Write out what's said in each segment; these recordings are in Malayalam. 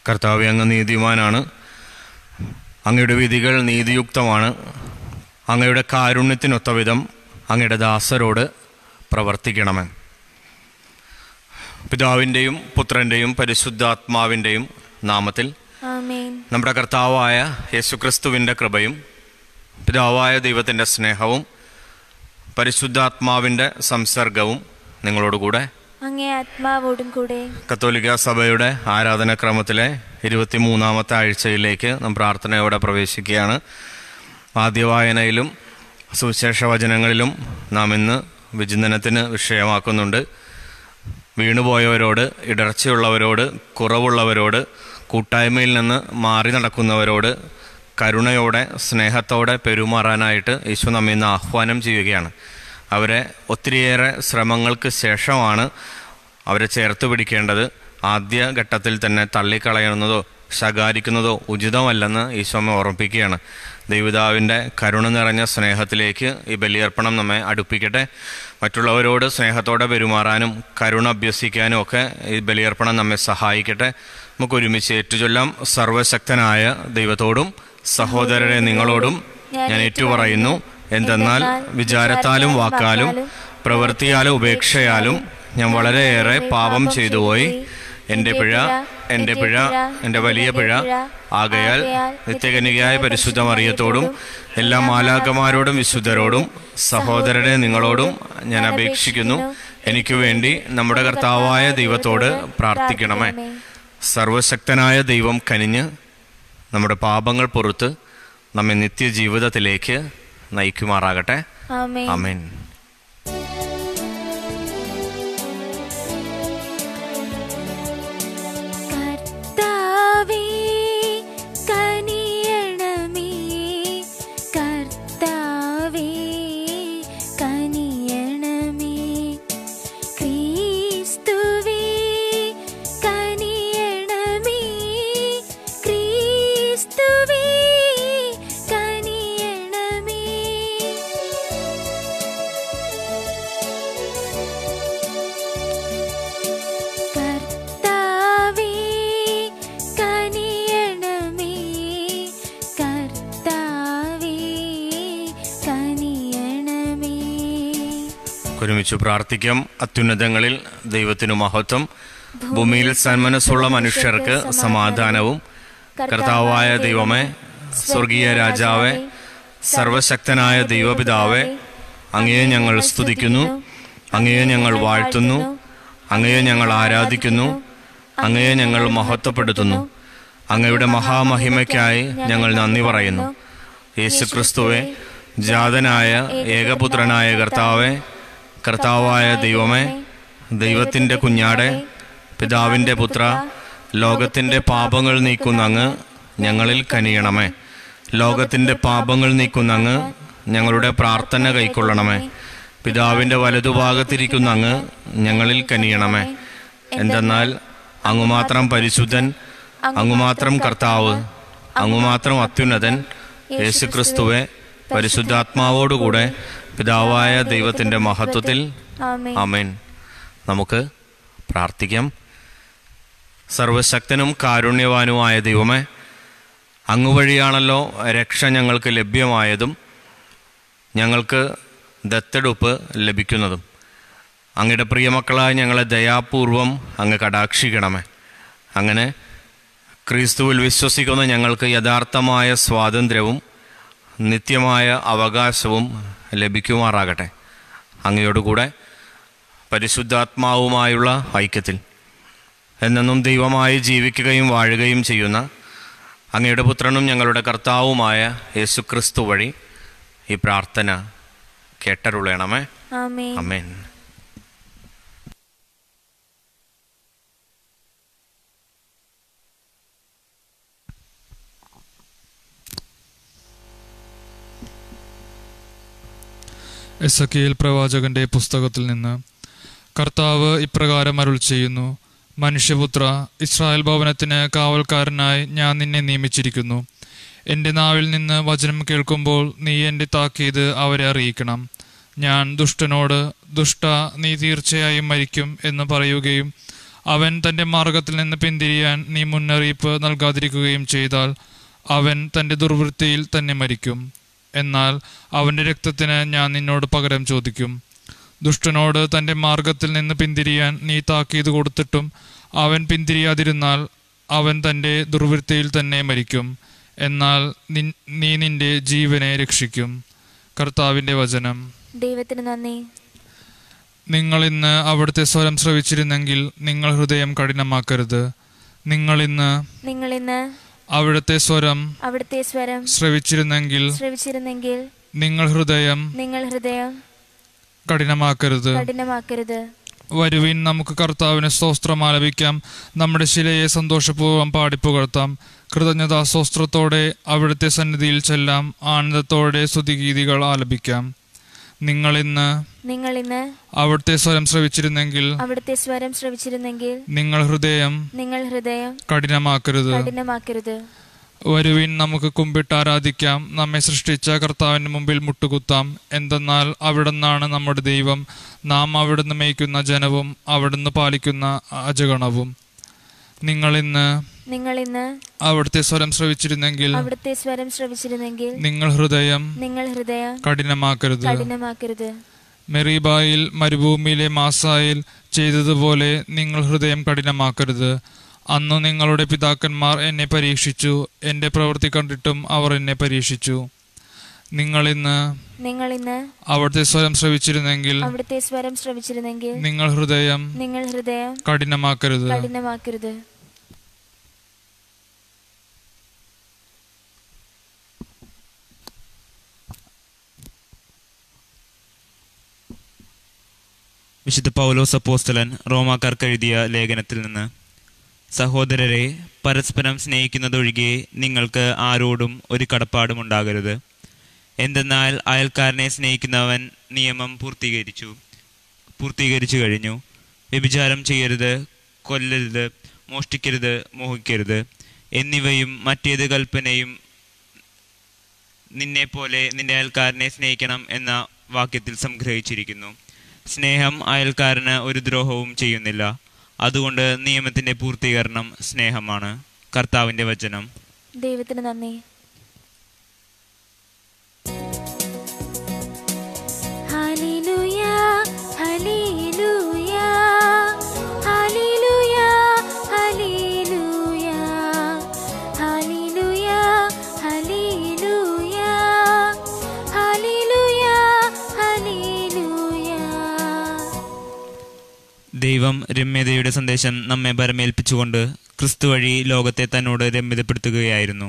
കർത്താവ് അങ്ങ് നീതിമാനാണ് അങ്ങയുടെ വിധികൾ നീതിയുക്തമാണ് അങ്ങയുടെ കാരുണ്യത്തിനൊത്ത വിധം അങ്ങയുടെ ദാസരോട് പ്രവർത്തിക്കണമേ പിതാവിൻ്റെയും പുത്രൻ്റെയും പരിശുദ്ധാത്മാവിൻ്റെയും നാമത്തിൽ ആമേൻ നമ്മുടെ കർത്താവായ യേശുക്രിസ്തുവിൻ്റെ കൃപയും പിതാവായ ദൈവത്തിൻ്റെ സ്നേഹവും പരിശുദ്ധാത്മാവിൻ്റെ സംസർഗവും നിങ്ങളോടുകൂടെ അങ്ങേ ആത്മാവോടും കൂടെ കത്തോലിക്ക സഭയുടെ ആരാധനാക്രമത്തിലെ ഇരുപത്തിമൂന്നാമത്തെ ആഴ്ചയിലേക്ക് നാം പ്രാർത്ഥനയോടെ പ്രവേശിക്കുകയാണ് ആദ്യ വായനയിലും സുവിശേഷ വചനങ്ങളിലും നാം ഇന്ന് വിചിന്തനത്തിന് വിഷയമാക്കുന്നുണ്ട് വീണുപോയവരോട് ഇടർച്ചയുള്ളവരോട് കുറവുള്ളവരോട് കൂട്ടായ്മയിൽ നിന്ന് മാറി നടക്കുന്നവരോട് കരുണയോടെ സ്നേഹത്തോടെ പെരുമാറാനായിട്ട് ഈശോ നമ്മെ ഇന്ന് ആഹ്വാനം ചെയ്യുകയാണ് അവരെ ഒത്തിരിയേറെ ശ്രമങ്ങൾക്ക് ശേഷമാണ് അവരെ ചേർത്ത് പിടിക്കേണ്ടത് ആദ്യ ഘട്ടത്തിൽ തന്നെ തള്ളിക്കളയുന്നതോ ശകാരിക്കുന്നതോ ഉചിതമല്ലെന്ന് ഈശോമ്മ ഓർമ്മിപ്പിക്കുകയാണ് ദൈവതാവിൻ്റെ കരുണ നിറഞ്ഞ സ്നേഹത്തിലേക്ക് ഈ ബലിയർപ്പണം നമ്മെ അടുപ്പിക്കട്ടെ മറ്റുള്ളവരോട് സ്നേഹത്തോടെ പെരുമാറാനും കരുണ അഭ്യസിക്കാനും ഒക്കെ ഈ ബലിയർപ്പണം നമ്മെ സഹായിക്കട്ടെ നമുക്ക് ഒരുമിച്ച് ഏറ്റുചൊല്ലാം സർവശക്തനായ ദൈവത്തോടും സഹോദരരെ നിങ്ങളോടും ഞാൻ ഏറ്റുപറയുന്നു എന്തെന്നാൽ വിചാരത്താലും വാക്കാലും പ്രവൃത്തിയാലും ഉപേക്ഷയാലും ഞാൻ വളരെയേറെ പാപം ചെയ്തുപോയി എൻ്റെ പിഴ എൻ്റെ പിഴ എൻ്റെ വലിയ പിഴ ആകയാൽ നിത്യകന്യകയായ പരിശുദ്ധ മറിയത്തോടും എല്ലാ മാലാകമാരോടും വിശുദ്ധരോടും സഹോദരരെ നിങ്ങളോടും ഞാൻ അപേക്ഷിക്കുന്നു എനിക്ക് വേണ്ടി നമ്മുടെ കർത്താവായ ദൈവത്തോട് പ്രാർത്ഥിക്കണമേ സർവശക്തനായ ദൈവം കനിഞ്ഞ് നമ്മുടെ പാപങ്ങൾ പുറത്ത് നമ്മെ നിത്യജീവിതത്തിലേക്ക് നയിക്കുമാറാകട്ടെ ആമേൻ അമേൻ കർത്താവേ കനിയണമേ കർത്താവേ കനിയണമേ ക്രിസ്തുവേ കനിയണമേ ക്രിസ്തുവേ കനിയണമേ കർത്താവേ കനിയണമേ കർത്താവേ കനിയണമേ ഒരുമിച്ച് പ്രാർത്ഥിക്കാം അത്യുന്നതങ്ങളിൽ ദൈവത്തിനു മഹത്വം ഭൂമിയിൽ സന്മനസ്സുള്ള മനുഷ്യർക്ക് സമാധാനവും കർത്താവായ ദൈവമേ സ്വർഗീയ രാജാവേ സർവശക്തനായ ദൈവപിതാവേ അങ്ങയെ ഞങ്ങൾ സ്തുതിക്കുന്നു അങ്ങയെ ഞങ്ങൾ വാഴ്ത്തുന്നു അങ്ങയെ ഞങ്ങൾ ആരാധിക്കുന്നു അങ്ങയെ ഞങ്ങൾ മഹത്വപ്പെടുത്തുന്നു അങ്ങയുടെ മഹാമഹിമയ്ക്കായി ഞങ്ങൾ നന്ദി പറയുന്നു യേശുക്രിസ്തുവെ ജാതനായ ഏകപുത്രനായ കർത്താവെ കർത്താവായ ദൈവമേ ദൈവത്തിൻ്റെ കുഞ്ഞാടെ പിതാവിൻ്റെ പുത്ര ലോകത്തിൻ്റെ പാപങ്ങൾ നീക്കുന്ന അങ്ങ് ഞങ്ങളിൽ കനിയണമേ ലോകത്തിൻ്റെ പാപങ്ങൾ നീക്കുന്ന അങ്ങ് ഞങ്ങളുടെ പ്രാർത്ഥന കൈക്കൊള്ളണമേ പിതാവിൻ്റെ വലതുഭാഗത്തിരിക്കുന്ന അങ്ങ് ഞങ്ങളിൽ കനിയണമേ എന്തെന്നാൽ അങ്ങ് മാത്രം പരിശുദ്ധൻ അങ്ങ് മാത്രം കർത്താവ് അങ്ങ് മാത്രം അത്യുന്നതൻ യേശുക്രിസ്തുവെ പരിശുദ്ധാത്മാവോടുകൂടെ പിതാവായ ദൈവത്തിൻ്റെ മഹത്വത്തിൽ ആമേൻ ആമേൻ നമുക്ക് പ്രാർത്ഥിക്കാം സർവശക്തനും കാരുണ്യവാനുമായ ദൈവമേ അങ്ങ് വഴിയാണല്ലോ രക്ഷ ഞങ്ങൾക്ക് ലഭ്യമായതും ഞങ്ങൾക്ക് ദത്തെടുപ്പ് ലഭിക്കുന്നതും അങ്ങയുടെ പ്രിയമക്കളായ ഞങ്ങളെ ദയാപൂർവം അങ്ങ് കടാക്ഷിക്കണമേ അങ്ങനെ ക്രിസ്തുവിൽ വിശ്വസിക്കുന്ന ഞങ്ങൾക്ക് യഥാർത്ഥമായ സ്വാതന്ത്ര്യവും നിത്യമായ അവകാശവും ലഭിക്കുമാറാകട്ടെ അങ്ങയോടുകൂടെ പരിശുദ്ധാത്മാവുമായുള്ള ഐക്യത്തിൽ എന്നെന്നും ദൈവമായി ജീവിക്കുകയും വാഴുകയും ചെയ്യുന്ന അങ്ങയുടെ പുത്രനും ഞങ്ങളുടെ കർത്താവുമായ യേശുക്രിസ്തു വഴി ഈ പ്രാർത്ഥന കേട്ടരുളയണമേ ആമേൻ അമേൻ എസക്കിയേൽ പ്രവാചകന്റെ പുസ്തകത്തിൽ നിന്ന് കർത്താവ് ഇപ്രകാരം അരുൾ ചെയ്യുന്നു മനുഷ്യപുത്ര ഇസ്രായേൽ ഭവനത്തിന് കാവൽക്കാരനായി ഞാൻ നിന്നെ നിയമിച്ചിരിക്കുന്നു എൻ്റെ നാവിൽ നിന്ന് വചനം കേൾക്കുമ്പോൾ നീ എൻ്റെ താക്കീത് അവരെ അറിയിക്കണം ഞാൻ ദുഷ്ടനോട് ദുഷ്ട നീ തീർച്ചയായും മരിക്കും എന്ന് പറയുകയും അവൻ തന്റെ മാർഗത്തിൽ നിന്ന് പിന്തിരിയാൻ നീ മുന്നറിയിപ്പ് നൽകാതിരിക്കുകയും ചെയ്താൽ അവൻ തന്റെ ദുർവൃത്തിയിൽ തന്നെ മരിക്കും എന്നാൽ അവന്റെ രക്തത്തിന് ഞാൻ നിന്നോട് പകരം ചോദിക്കും ദുഷ്ടനോട് തന്റെ മാർഗത്തിൽ നിന്ന് പിന്തിരിയാൻ നീ താക്കീത് കൊടുത്തിട്ടും അവൻ പിന്തിരിയാതിരുന്നാൽ അവൻ തന്റെ ദുർവൃത്തിയിൽ തന്നെ മരിക്കും എന്നാൽ നിൻ- നീ നിന്റെ ജീവനെ രക്ഷിക്കും കർത്താവിന്റെ വചനം ദൈവത്തിന് നന്ദി നിങ്ങൾ ഇന്ന് അവിടുത്തെ സ്വരം ശ്രവിച്ചിരുന്നെങ്കിൽ നിങ്ങൾ ഹൃദയം കഠിനമാക്കരുത് നിങ്ങൾ ഇന്ന് നിങ്ങൾ ഇന്ന് അവിടുത്തെ സ്വരം അവിടുത്തെ സ്വരം ശ്രവിച്ചിരുന്നെങ്കിൽ ശ്രവിച്ചിരുന്നെങ്കിൽ നിങ്ങൾ ഹൃദയം നിങ്ങൾ ഹൃദയം കഠിനമാക്കരുത് കഠിനമാക്കരുത് വരുവിൻ നമുക്ക് കർത്താവിന് സ്തോത്രം ആലപിക്കാം നമ്മുടെ ശിലയെ സന്തോഷപൂർവ്വം പാടിപ്പുകഴ്ത്താം കൃതജ്ഞതാ സ്തോത്രത്തോടെ അവിടുത്തെ സന്നിധിയിൽ ചെല്ലാം ആനന്ദത്തോടെ സ്തുതിഗീതികൾ ആലപിക്കാം നിങ്ങൾ ഇന്ന് നിങ്ങൾ ഇന്ന് അവിടുത്തെ സ്വരം ശ്രവിച്ചിരുന്നെങ്കിൽ അവിടുത്തെ സ്വരം ശ്രവിച്ചിരുന്നെങ്കിൽ നിങ്ങൾ ഹൃദയം നിങ്ങൾ ഹൃദയം കഠിനമാക്കരുത് കഠിനമാക്കരുത് വരുവിൻ നമുക്ക് കുമ്പിട്ട് ആരാധിക്കാം നമ്മെ സൃഷ്ടിച്ച കർത്താവിന് മുമ്പിൽ മുട്ടുകുത്താം എന്തെന്നാൽ അവിടുന്നാണ് നമ്മുടെ ദൈവം നാം അവിടുന്ന് മേയ്ക്കുന്ന ജനവും അവിടുന്ന് പാലിക്കുന്ന അജഗണവും നിങ്ങൾ ഇന്ന് നിങ്ങൾ ഇന്ന് അവിടുത്തെ സ്വരം ശ്രവിച്ചിരുന്നെങ്കിൽ അവിടുത്തെ സ്വരം ശ്രവിച്ചിരുന്നെങ്കിൽ നിങ്ങൾ ഹൃദയം നിങ്ങൾ ഹൃദയം കഠിനമാക്കരുത് കഠിനമാക്കരുത് മെറീബായിൽ മരുഭൂമിയിലെ മാസായിൽ ചെയ്തതുപോലെ നിങ്ങൾ ഹൃദയം കഠിനമാക്കരുത് അന്ന് നിങ്ങളുടെ പിതാക്കന്മാർ എന്നെ പരീക്ഷിച്ചു എൻ്റെ പ്രവൃത്തി കണ്ടിട്ടും അവർ എന്നെ പരീക്ഷിച്ചു നിങ്ങൾ ഇന്ന് നിങ്ങൾ ഇന്ന് അവിടുത്തെ സ്വരം ശ്രവിച്ചിരുന്നെങ്കിൽ അവിടുത്തെ സ്വരം ശ്രവിച്ചിരുന്നെങ്കിൽ നിങ്ങൾ ഹൃദയം നിങ്ങൾ ഹൃദയം കഠിനമാക്കരുത് കഠിനമാക്കരുത് വിശുദ്ധ പൗലോസ് അപ്പോസ്തലൻ റോമാക്കാർക്ക് എഴുതിയ ലേഖനത്തിൽ നിന്ന് സഹോദരരെ പരസ്പരം സ്നേഹിക്കുന്നതൊഴികെ നിങ്ങൾക്ക് ആരോടും ഒരു കടപ്പാടും ഉണ്ടാകരുത് എന്തെന്നാൽ അയൽക്കാരനെ സ്നേഹിക്കുന്നവൻ നിയമം പൂർത്തീകരിച്ചു പൂർത്തീകരിച്ചു കഴിഞ്ഞു വ്യഭിചാരം ചെയ്യരുത് കൊല്ലരുത് മോഷ്ടിക്കരുത് മോഹിക്കരുത് എന്നിവയും മറ്റേത് കൽപ്പനയും നിന്നെ പോലെ നിന്റെ അയൽക്കാരനെ സ്നേഹിക്കണം എന്ന വാക്യത്തിൽ സംഗ്രഹിച്ചിരിക്കുന്നു സ്നേഹം അയൽക്കാരന് ഒരു ദ്രോഹവും ചെയ്യുന്നില്ല അതുകൊണ്ട് നിയമത്തിന്റെ പൂർത്തീകരണം സ്നേഹമാണ് കർത്താവിന്റെ വചനം ദൈവത്തിന് നന്ദി ഹല്ലേലൂയ ഹല്ലേലൂയ ഹല്ലേലൂയ ഹല്ലേലൂയ ഹല്ലേലൂയ ഹല്ലേലൂയ ഹല്ലേലൂയ ഹല്ലേലൂയ ദൈവം രമ്യതയുടെ സന്ദേശം നമ്മെ ബരമേൽപ്പിച്ചുകൊണ്ട് ക്രിസ്തു വഴി ലോകത്തെ തന്നോട് രമ്യതപ്പെടുത്തുകയായിരുന്നു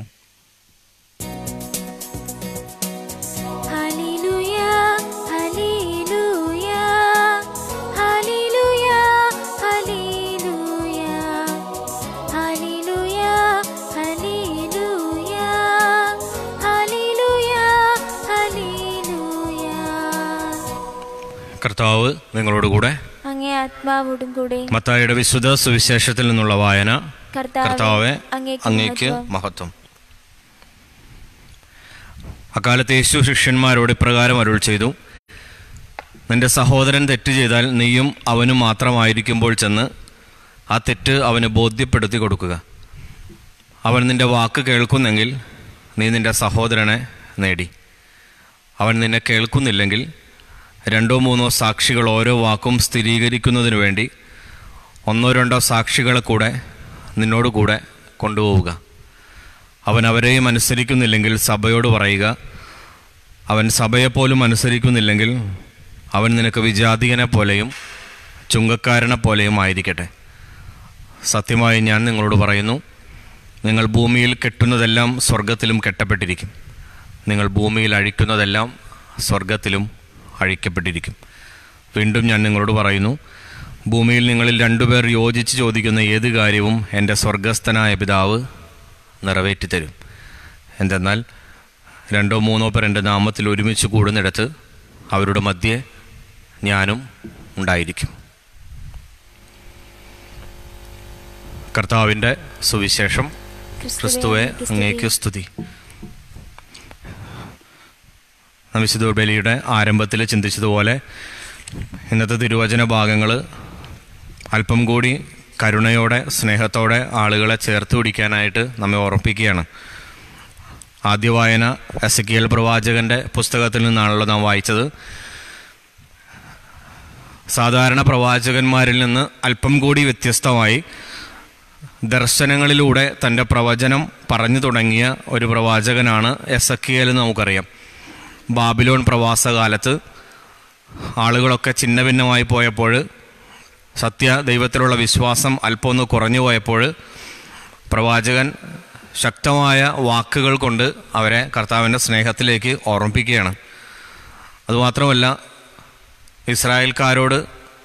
ഹല്ലേലൂയ ഹല്ലേലൂയ ഹല്ലേലൂയ ഹല്ലേലൂയ ഹല്ലേലൂയ ഹല്ലേലൂയ ഹല്ലേലൂയ ഹല്ലേലൂയ കർത്താവ് നിങ്ങളോടുകൂടെ അങ്ങേ ആത്മാവോടും കൂടെ മത്തായിയുടെ വിശുദ്ധ സുവിശേഷത്തിൽ നിന്നുള്ള വായന കർത്താവെ കർത്താവെ അങ്ങേക്ക് അങ്ങേക്ക് മഹത്വം അക്കാലത്ത് യേശു ശിഷ്യന്മാരോട് ഇപ്രകാരം അരുൾ ചെയ്തു നിന്റെ സഹോദരൻ തെറ്റ് ചെയ്താൽ നീയും അവനും മാത്രമായിരിക്കുമ്പോൾ ചെന്ന് ആ തെറ്റ് അവന് ബോധ്യപ്പെടുത്തി കൊടുക്കുക അവൻ നിന്റെ വാക്ക് കേൾക്കുന്നെങ്കിൽ നീ നിന്റെ സഹോദരനെ നേടി അവൻ നിന്നെ കേൾക്കുന്നില്ലെങ്കിൽ രണ്ടോ മൂന്നോ സാക്ഷികൾ ഓരോ വാക്കും സ്ഥിരീകരിക്കുന്നതിനു വേണ്ടി ഒന്നോ രണ്ടോ സാക്ഷികളെ കൂടെ നിന്നോട് കൂടെ കൊണ്ടുപോവുക അവൻ അവരെയും അനുസരിക്കുന്നില്ലെങ്കിൽ സഭയോട് പറയുക അവൻ സഭയെപ്പോലും അനുസരിക്കുന്നില്ലെങ്കിൽ അവൻ നിനക്ക് വിജാതികനെ പോലെയും ചുങ്കക്കാരനെ പോലെയും ആയിരിക്കട്ടെ സത്യമായി ഞാൻ നിങ്ങളോട് പറയുന്നു നിങ്ങൾ ഭൂമിയിൽ കെട്ടുന്നതെല്ലാം സ്വർഗത്തിലും കെട്ടപ്പെട്ടിരിക്കും നിങ്ങൾ ഭൂമിയിൽ അഴിക്കുന്നതെല്ലാം സ്വർഗത്തിലും അഴിക്കപ്പെട്ടിരിക്കും വീണ്ടും ഞാൻ നിങ്ങളോട് പറയുന്നു ഭൂമിയിൽ നിങ്ങളിൽ രണ്ടുപേർ യോജിച്ച് ചോദിക്കുന്ന ഏത് കാര്യവും എൻ്റെ സ്വർഗസ്ഥനായ പിതാവ് നിറവേറ്റിത്തരും എന്തെന്നാൽ രണ്ടോ മൂന്നോ പേർ എൻ്റെ നാമത്തിൽ ഒരുമിച്ച് കൂടുന്നിടത്ത് അവരുടെ മധ്യേ ഞാനും ഉണ്ടായിരിക്കും കർത്താവിൻ്റെ സുവിശേഷം ക്രിസ്തുവെ അങ്ങേക്ക് സ്തുതി നാം വിശുദ്ധ ബലിയുടെ ആരംഭത്തിൽ ചിന്തിച്ചതുപോലെ ഇന്നത്തെ തിരുവചന ഭാഗങ്ങൾ അല്പം കൂടി കരുണയോടെ സ്നേഹത്തോടെ ആളുകളെ ചേർത്ത് പിടിക്കാനായിട്ട് നമ്മെ ഓർമ്മിപ്പിക്കുകയാണ് ആദ്യ വായന എസ് കെ എൽ പ്രവാചകൻ്റെ പുസ്തകത്തിൽ നിന്നാണല്ലോ നാം വായിച്ചത് സാധാരണ പ്രവാചകന്മാരിൽ നിന്ന് അല്പം കൂടി വ്യത്യസ്തമായി ദർശനങ്ങളിലൂടെ തൻ്റെ പ്രവചനം പറഞ്ഞു തുടങ്ങിയ ഒരു പ്രവാചകനാണ് എസ് എന്ന് നമുക്കറിയാം ബാബിലോൺ പ്രവാസകാലത്ത് ആളുകളൊക്കെ ഛിന്ന ഭിന്നമായി പോയപ്പോൾ സത്യ ദൈവത്തിലുള്ള വിശ്വാസം അല്പം ഒന്ന് കുറഞ്ഞു പോയപ്പോൾ പ്രവാചകൻ ശക്തമായ വാക്കുകൾ കൊണ്ട് അവരെ കർത്താവിൻ്റെ സ്നേഹത്തിലേക്ക് ഓർമ്മിപ്പിക്കുകയാണ് അതുമാത്രമല്ല ഇസ്രായേൽക്കാരോട്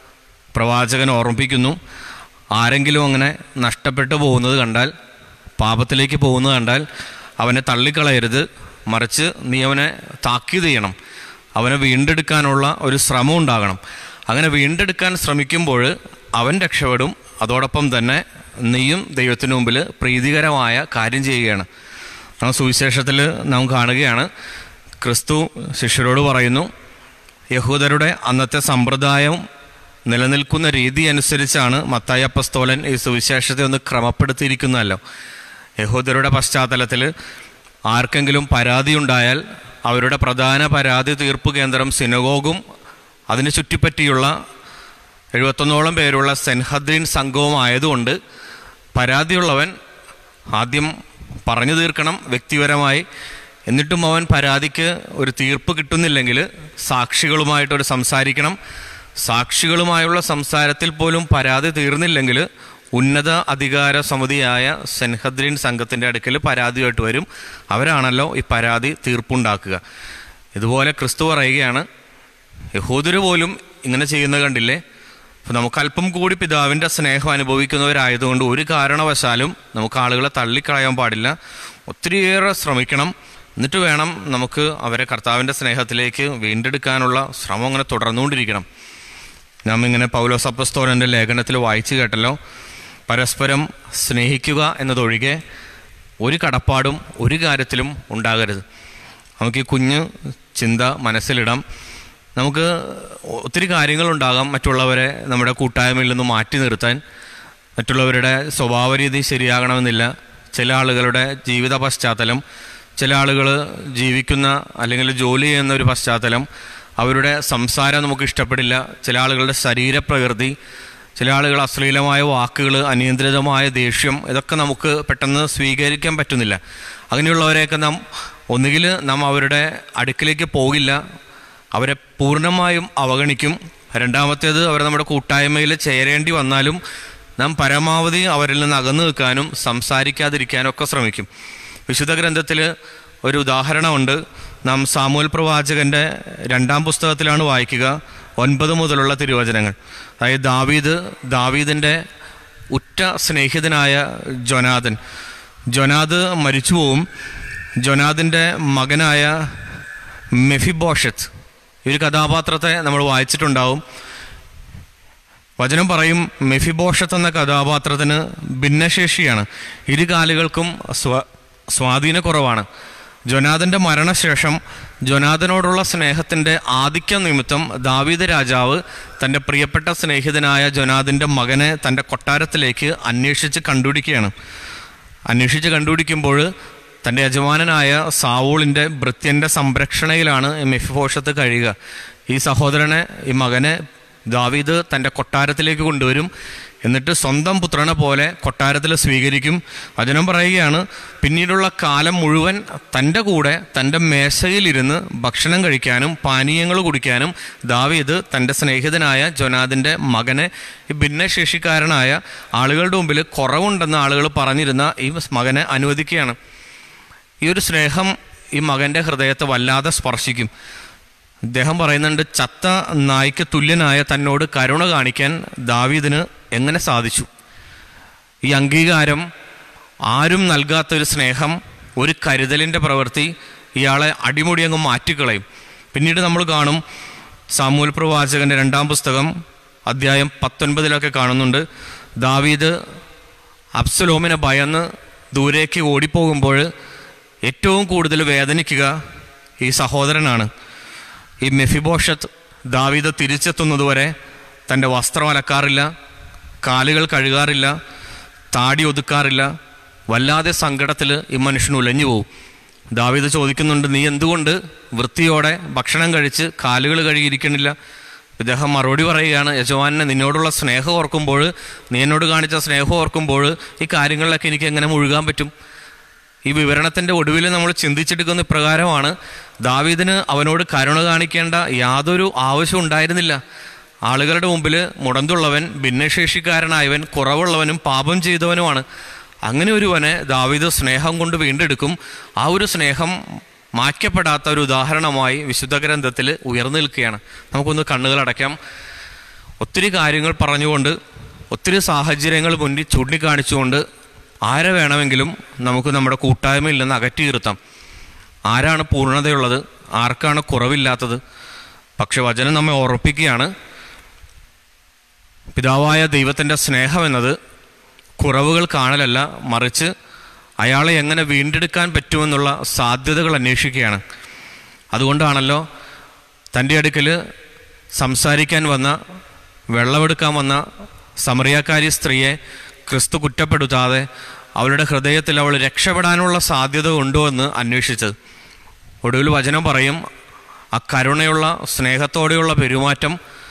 പ്രവാചകൻ ഓർമ്മിപ്പിക്കുന്നു ആരെങ്കിലും അങ്ങനെ നഷ്ടപ്പെട്ടു പോകുന്നത് കണ്ടാൽ പാപത്തിലേക്ക് പോകുന്നത് കണ്ടാൽ അവനെ തള്ളിക്കളയരുത് മറിച്ച് നീ അവനെ താക്കീത് ചെയ്യണം അവനെ വീണ്ടെടുക്കാനുള്ള ഒരു ശ്രമം ഉണ്ടാകണം അങ്ങനെ വീണ്ടെടുക്കാൻ ശ്രമിക്കുമ്പോൾ അവൻ രക്ഷപ്പെടും അതോടൊപ്പം തന്നെ നീയും ദൈവത്തിന് മുമ്പിൽ പ്രീതികരമായ കാര്യം ചെയ്യുകയാണ് നാം സുവിശേഷത്തിൽ നാം കാണുകയാണ് ക്രിസ്തു ശിഷ്യരോട് പറയുന്നു യഹൂദരുടെ അന്നത്തെ സമ്പ്രദായം നിലനിൽക്കുന്ന രീതി അനുസരിച്ചാണ് മത്തായി അപ്പസ്തോലൻ ഈ സുവിശേഷത്തെ ഒന്ന് ക്രമപ്പെടുത്തിയിരിക്കുന്നതല്ലോ യഹൂദരുടെ പശ്ചാത്തലത്തിൽ ആർക്കെങ്കിലും പരാതി ഉണ്ടായാൽ അവരുടെ പ്രധാന പരാതി തീർപ്പ് കേന്ദ്രം സിനഗോഗും അതിന് ചുറ്റിപ്പറ്റിയുള്ള എഴുപത്തൊന്നോളം പേരുള്ള സെൻഹദ്രീൻ സംഘവും ആയതുകൊണ്ട് പരാതിയുള്ളവൻ ആദ്യം പറഞ്ഞു തീർക്കണം വ്യക്തിപരമായി എന്നിട്ടും അവൻ പരാതിക്ക് ഒരു തീർപ്പ് കിട്ടുന്നില്ലെങ്കിൽ സാക്ഷികളുമായിട്ടൊരു സംസാരിക്കണം സാക്ഷികളുമായുള്ള സംസാരത്തിൽ പോലും പരാതി തീർന്നില്ലെങ്കിൽ ഉന്നത അധികാര സമിതിയായ സെൻഹദ്രീൻ സംഘത്തിൻ്റെ അടുക്കൽ പരാതിയായിട്ട് വരും അവരാണല്ലോ ഈ പരാതി തീർപ്പുണ്ടാക്കുക ഇതുപോലെ ക്രിസ്തു പറയുകയാണ് യഹൂദര് പോലും ഇങ്ങനെ ചെയ്യുന്നത് കണ്ടില്ലേ അപ്പോൾ നമുക്ക് അല്പം കൂടി പിതാവിൻ്റെ സ്നേഹം അനുഭവിക്കുന്നവരായതുകൊണ്ട് ഒരു കാരണവശാലും നമുക്ക് ആളുകളെ തള്ളിക്കളയാൻ പാടില്ല ഒത്തിരിയേറെ ശ്രമിക്കണം എന്നിട്ട് വേണം നമുക്ക് അവരെ കർത്താവിൻ്റെ സ്നേഹത്തിലേക്ക് വീണ്ടെടുക്കാനുള്ള ശ്രമം അങ്ങനെ തുടർന്നുകൊണ്ടിരിക്കണം നാം ഇങ്ങനെ പൗലോസ് അപ്പസ്തോലൻ്റെ ലേഖനത്തിൽ വായിച്ചു കേട്ടല്ലോ പരസ്പരം സ്നേഹിക്കുക എന്നതൊഴികെ ഒരു കടപ്പാടും ഒരു കാര്യത്തിലും ഉണ്ടാകരുത് നമുക്ക് ഈ കുഞ്ഞ് ചിന്ത മനസ്സിലിടാം നമുക്ക് ഒത്തിരി കാര്യങ്ങളുണ്ടാകാം മറ്റുള്ളവരെ നമ്മുടെ കൂട്ടായ്മയിൽ നിന്ന് മാറ്റി നിർത്താൻ മറ്റുള്ളവരുടെ സ്വഭാവ രീതി ശരിയാകണമെന്നില്ല ചില ആളുകളുടെ ജീവിത പശ്ചാത്തലം ചില ആളുകൾ ജീവിക്കുന്ന അല്ലെങ്കിൽ ജോലി ചെയ്യുന്ന ഒരു പശ്ചാത്തലം അവരുടെ സംസാരം നമുക്ക് ഇഷ്ടപ്പെടില്ല ചില ആളുകളുടെ ശരീരപ്രകൃതി ചില ആളുകൾ അശ്ലീലമായ വാക്കുകൾ അനിയന്ത്രിതമായ ദേഷ്യം ഇതൊക്കെ നമുക്ക് പെട്ടെന്ന് സ്വീകരിക്കാൻ പറ്റുന്നില്ല അങ്ങനെയുള്ളവരെയൊക്കെ നാം ഒന്നുകിൽ നാം അവരുടെ അടുക്കിലേക്ക് പോകില്ല അവരെ പൂർണ്ണമായും അവഗണിക്കും രണ്ടാമത്തേത് അവർ നമ്മുടെ കൂട്ടായ്മയിൽ ചേരേണ്ടി വന്നാലും നാം പരമാവധി അവരിൽ നിന്ന് അകന്നു നിൽക്കാനും സംസാരിക്കാതിരിക്കാനും ഒക്കെ ശ്രമിക്കും വിശുദ്ധ ഗ്രന്ഥത്തിൽ ഒരു ഉദാഹരണമുണ്ട് നാം സാമൂൽ പ്രവാചകന്റെ രണ്ടാം പുസ്തകത്തിലാണ് വായിക്കുക ഒൻപത് മുതലുള്ള തിരുവചനങ്ങൾ അതായത് ദാവീദ് ദാവീദിൻ്റെ ഉറ്റ സ്നേഹിതനായ ജൊനാദൻ ജൊനാദ് മരിച്ചുപോവും ജൊനാദിൻ്റെ മകനായ മെഫിബോഷത്ത് ഈ ഒരു കഥാപാത്രത്തെ നമ്മൾ വായിച്ചിട്ടുണ്ടാവും വചനം പറയും മെഫിബോഷത്ത് എന്ന കഥാപാത്രത്തിന് ഭിന്നശേഷിയാണ് ഇരു കാലുകൾക്കും സ്വ സ്വാധീനക്കുറവാണ് ജൊനാഥന്റെ മരണശേഷം ജൊനാഥനോടുള്ള സ്നേഹത്തിന്റെ ആധിക്യം നിമിത്തം ദാവീദ് രാജാവ് തൻ്റെ പ്രിയപ്പെട്ട സ്നേഹിതനായ ജൊനാഥിൻ്റെ മകനെ തൻ്റെ കൊട്ടാരത്തിലേക്ക് അന്വേഷിച്ച് കണ്ടുപിടിക്കുകയാണ് അന്വേഷിച്ച് കണ്ടുപിടിക്കുമ്പോൾ തൻ്റെ യജമാനനായ സാവൂളിൻ്റെ ഭൃത്യൻ്റെ സംരക്ഷണയിലാണ് മെഫിബോഷത്ത് കഴിയുക ഈ സഹോദരനെ ഈ മകനെ ദാവീദ് തൻ്റെ കൊട്ടാരത്തിലേക്ക് കൊണ്ടുവരും എന്നിട്ട് സ്വന്തം പുത്രനെ പോലെ കൊട്ടാരത്തിൽ സ്വീകരിക്കും വചനം പറയുകയാണ് പിന്നീടുള്ള കാലം മുഴുവൻ തൻ്റെ കൂടെ തൻ്റെ മേശയിലിരുന്ന് ഭക്ഷണം കഴിക്കാനും പാനീയങ്ങൾ കുടിക്കാനും ദാവീദ് തൻ്റെ സ്നേഹിതനായ ജൊനാദിൻ്റെ മകനെ ഈ ഭിന്നശേഷിക്കാരനായ ആളുകളുടെ മുമ്പിൽ കുറവുണ്ടെന്ന് ആളുകൾ പറഞ്ഞിരുന്ന ഈ മകനെ അനുവദിക്കുകയാണ് ഈ ഒരു സ്നേഹം ഈ മകൻ്റെ ഹൃദയത്തെ വല്ലാതെ സ്പർശിക്കും ഇദ്ദേഹം പറയുന്നുണ്ട് ചത്ത നായ്ക്ക് തുല്യനായ തന്നോട് കരുണ കാണിക്കാൻ ദാവീദിന് എങ്ങനെ സാധിച്ചു ഈ അംഗീകാരം ആരും നൽകാത്തൊരു സ്നേഹം ഒരു കരുതലിൻ്റെ പ്രവൃത്തി ഇയാളെ അടിമുടി അങ്ങ് മാറ്റിക്കളയും പിന്നീട് നമ്മൾ കാണും സാമൂൽ പ്രവാചകന്റെ രണ്ടാം പുസ്തകം അധ്യായം പത്തൊൻപതിലൊക്കെ കാണുന്നുണ്ട് ദാവീദ് അബ്സലോമിനെ ഭയന്ന് ദൂരേക്ക് ഓടിപ്പോകുമ്പോൾ ഏറ്റവും കൂടുതൽ വേദനിക്കുക ഈ സഹോദരനാണ് ഈ മെഫിബോഷത്ത് ദാവീദ് തിരിച്ചെത്തുന്നതുവരെ തൻ്റെ വസ്ത്രം അലക്കാറില്ല കാലുകൾ കഴുകാറില്ല താടി ഒതുക്കാറില്ല വല്ലാതെ സങ്കടത്തിൽ ഈ മനുഷ്യൻ ഉലഞ്ഞു പോകും ദാവീദ് ചോദിക്കുന്നുണ്ട് നീ എന്തുകൊണ്ട് വൃത്തിയോടെ ഭക്ഷണം കഴിച്ച് കാലുകൾ കഴുകിയിരിക്കണില്ല ഇദ്ദേഹം മറുപടി പറയുകയാണ് യജമാനെ നിന്നോടുള്ള സ്നേഹം ഓർക്കുമ്പോൾ നീ എന്നോട് കാണിച്ച സ്നേഹം ഓർക്കുമ്പോൾ ഈ കാര്യങ്ങളിലൊക്കെ എനിക്ക് എങ്ങനെ മുഴുകാൻ പറ്റും ഈ വിവരണത്തിന്റെ ഒടുവിൽ നമ്മൾ ചിന്തിച്ചെടുക്കുന്ന ഇപ്രകാരമാണ് ദാവീദിന് അവനോട് കരുണ കാണിക്കേണ്ട യാതൊരു ആവശ്യം ഉണ്ടായിരുന്നില്ല ആളുകളുടെ മുമ്പിൽ മുടന്തുള്ളവൻ ഭിന്നശേഷിക്കാരനായവൻ കുറവുള്ളവനും പാപം ചെയ്തവനുമാണ് അങ്ങനെ ഒരുവനെ ദാവീദ് സ്നേഹം കൊണ്ട് വീണ്ടെടുക്കും ആ ഒരു സ്നേഹം മാറ്റപ്പെടാത്ത ഒരു ഉദാഹരണമായി വിശുദ്ധ ഗ്രന്ഥത്തിൽ ഉയർന്നു നിൽക്കുകയാണ് നമുക്കൊന്ന് കണ്ണുകൾ അടയ്ക്കാം ഒത്തിരി കാര്യങ്ങൾ പറഞ്ഞുകൊണ്ട് ഒത്തിരി സാഹചര്യങ്ങൾ മുന്നിൽ ചൂണ്ടിക്കാണിച്ചുകൊണ്ട് ആരെ വേണമെങ്കിലും നമുക്ക് നമ്മുടെ കൂട്ടായ്മയിൽ നിന്ന് അകറ്റി നിർത്താം ആരാണ് പൂർണ്ണതയുള്ളത് ആർക്കാണ് കുറവില്ലാത്തത് പക്ഷെ വചനം നമ്മെ ഓർപ്പിക്കുകയാണ് പിതാവായ ദൈവത്തിൻ്റെ സ്നേഹം എന്നത് കുറവുകൾ കാണലല്ല മറിച്ച് അയാളെ എങ്ങനെ വീണ്ടെടുക്കാൻ പറ്റുമെന്നുള്ള സാധ്യതകൾ അന്വേഷിക്കുകയാണ് അതുകൊണ്ടാണല്ലോ തൻ്റെ അടുക്കൽ സംസാരിക്കാൻ വന്ന വെള്ളമെടുക്കാൻ വന്ന സമറിയാക്കാരി സ്ത്രീയെ ക്രിസ്തു കുറ്റപ്പെടുത്താതെ അവളുടെ ഹൃദയത്തിൽ അവൾ രക്ഷപ്പെടാനുള്ള സാധ്യത ഉണ്ടോ എന്ന് അന്വേഷിച്ചത് ഒടുവിൽ വചനം പറയും ആ കരുണയുള്ള സ്നേഹത്തോടെയുള്ള പെരുമാറ്റം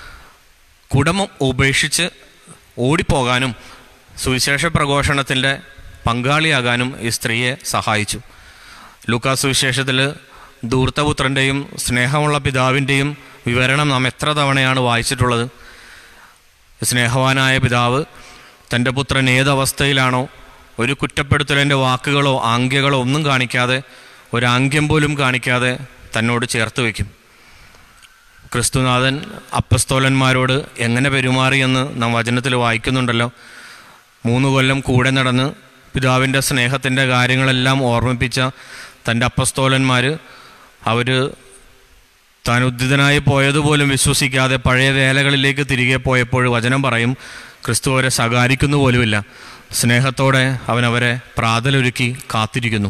കുടമം ഉപേക്ഷിച്ച് ഓടിപ്പോകാനും സുവിശേഷ പ്രഘോഷണത്തിൻ്റെ പങ്കാളിയാകാനും ഈ സ്ത്രീയെ സഹായിച്ചു ലൂക്കാ സുവിശേഷത്തിൽ ധൂർത്തപുത്രൻ്റെയും സ്നേഹമുള്ള പിതാവിൻ്റെയും വിവരണം നാം എത്ര തവണയാണ് വായിച്ചിട്ടുള്ളത് സ്നേഹവാനായ പിതാവ് തൻ്റെ പുത്രൻ ഏതവസ്ഥയിലാണോ ഒരു കുറ്റപ്പെടുത്തലിൻ്റെ വാക്കുകളോ ആംഗ്യകളോ ഒന്നും കാണിക്കാതെ ഒരു ആംഗ്യം പോലും കാണിക്കാതെ തന്നോട് ചേർത്ത് വയ്ക്കും ക്രിസ്തുനാഥൻ അപ്പസ്തോലന്മാരോട് എങ്ങനെ പെരുമാറിയെന്ന് നാം വചനത്തിൽ വായിക്കുന്നുണ്ടല്ലോ മൂന്ന് കൊല്ലം കൂടെ നടന്ന് പിതാവിൻ്റെ സ്നേഹത്തിൻ്റെ കാര്യങ്ങളെല്ലാം ഓർമ്മിപ്പിച്ച തൻ്റെ അപ്പസ്തോലന്മാർ അവർ താൻ ഉദ്ധിതനായി പോയതുപോലും വിശ്വസിക്കാതെ പഴയ വേലകളിലേക്ക് തിരികെ പോയപ്പോൾ വചനം പറയും ക്രിസ്തു അവരെ ശകാരിക്കുന്നു പോലുമില്ല സ്നേഹത്തോടെ അവൻ അവരെ പ്രാതലൊരുക്കി കാത്തിരിക്കുന്നു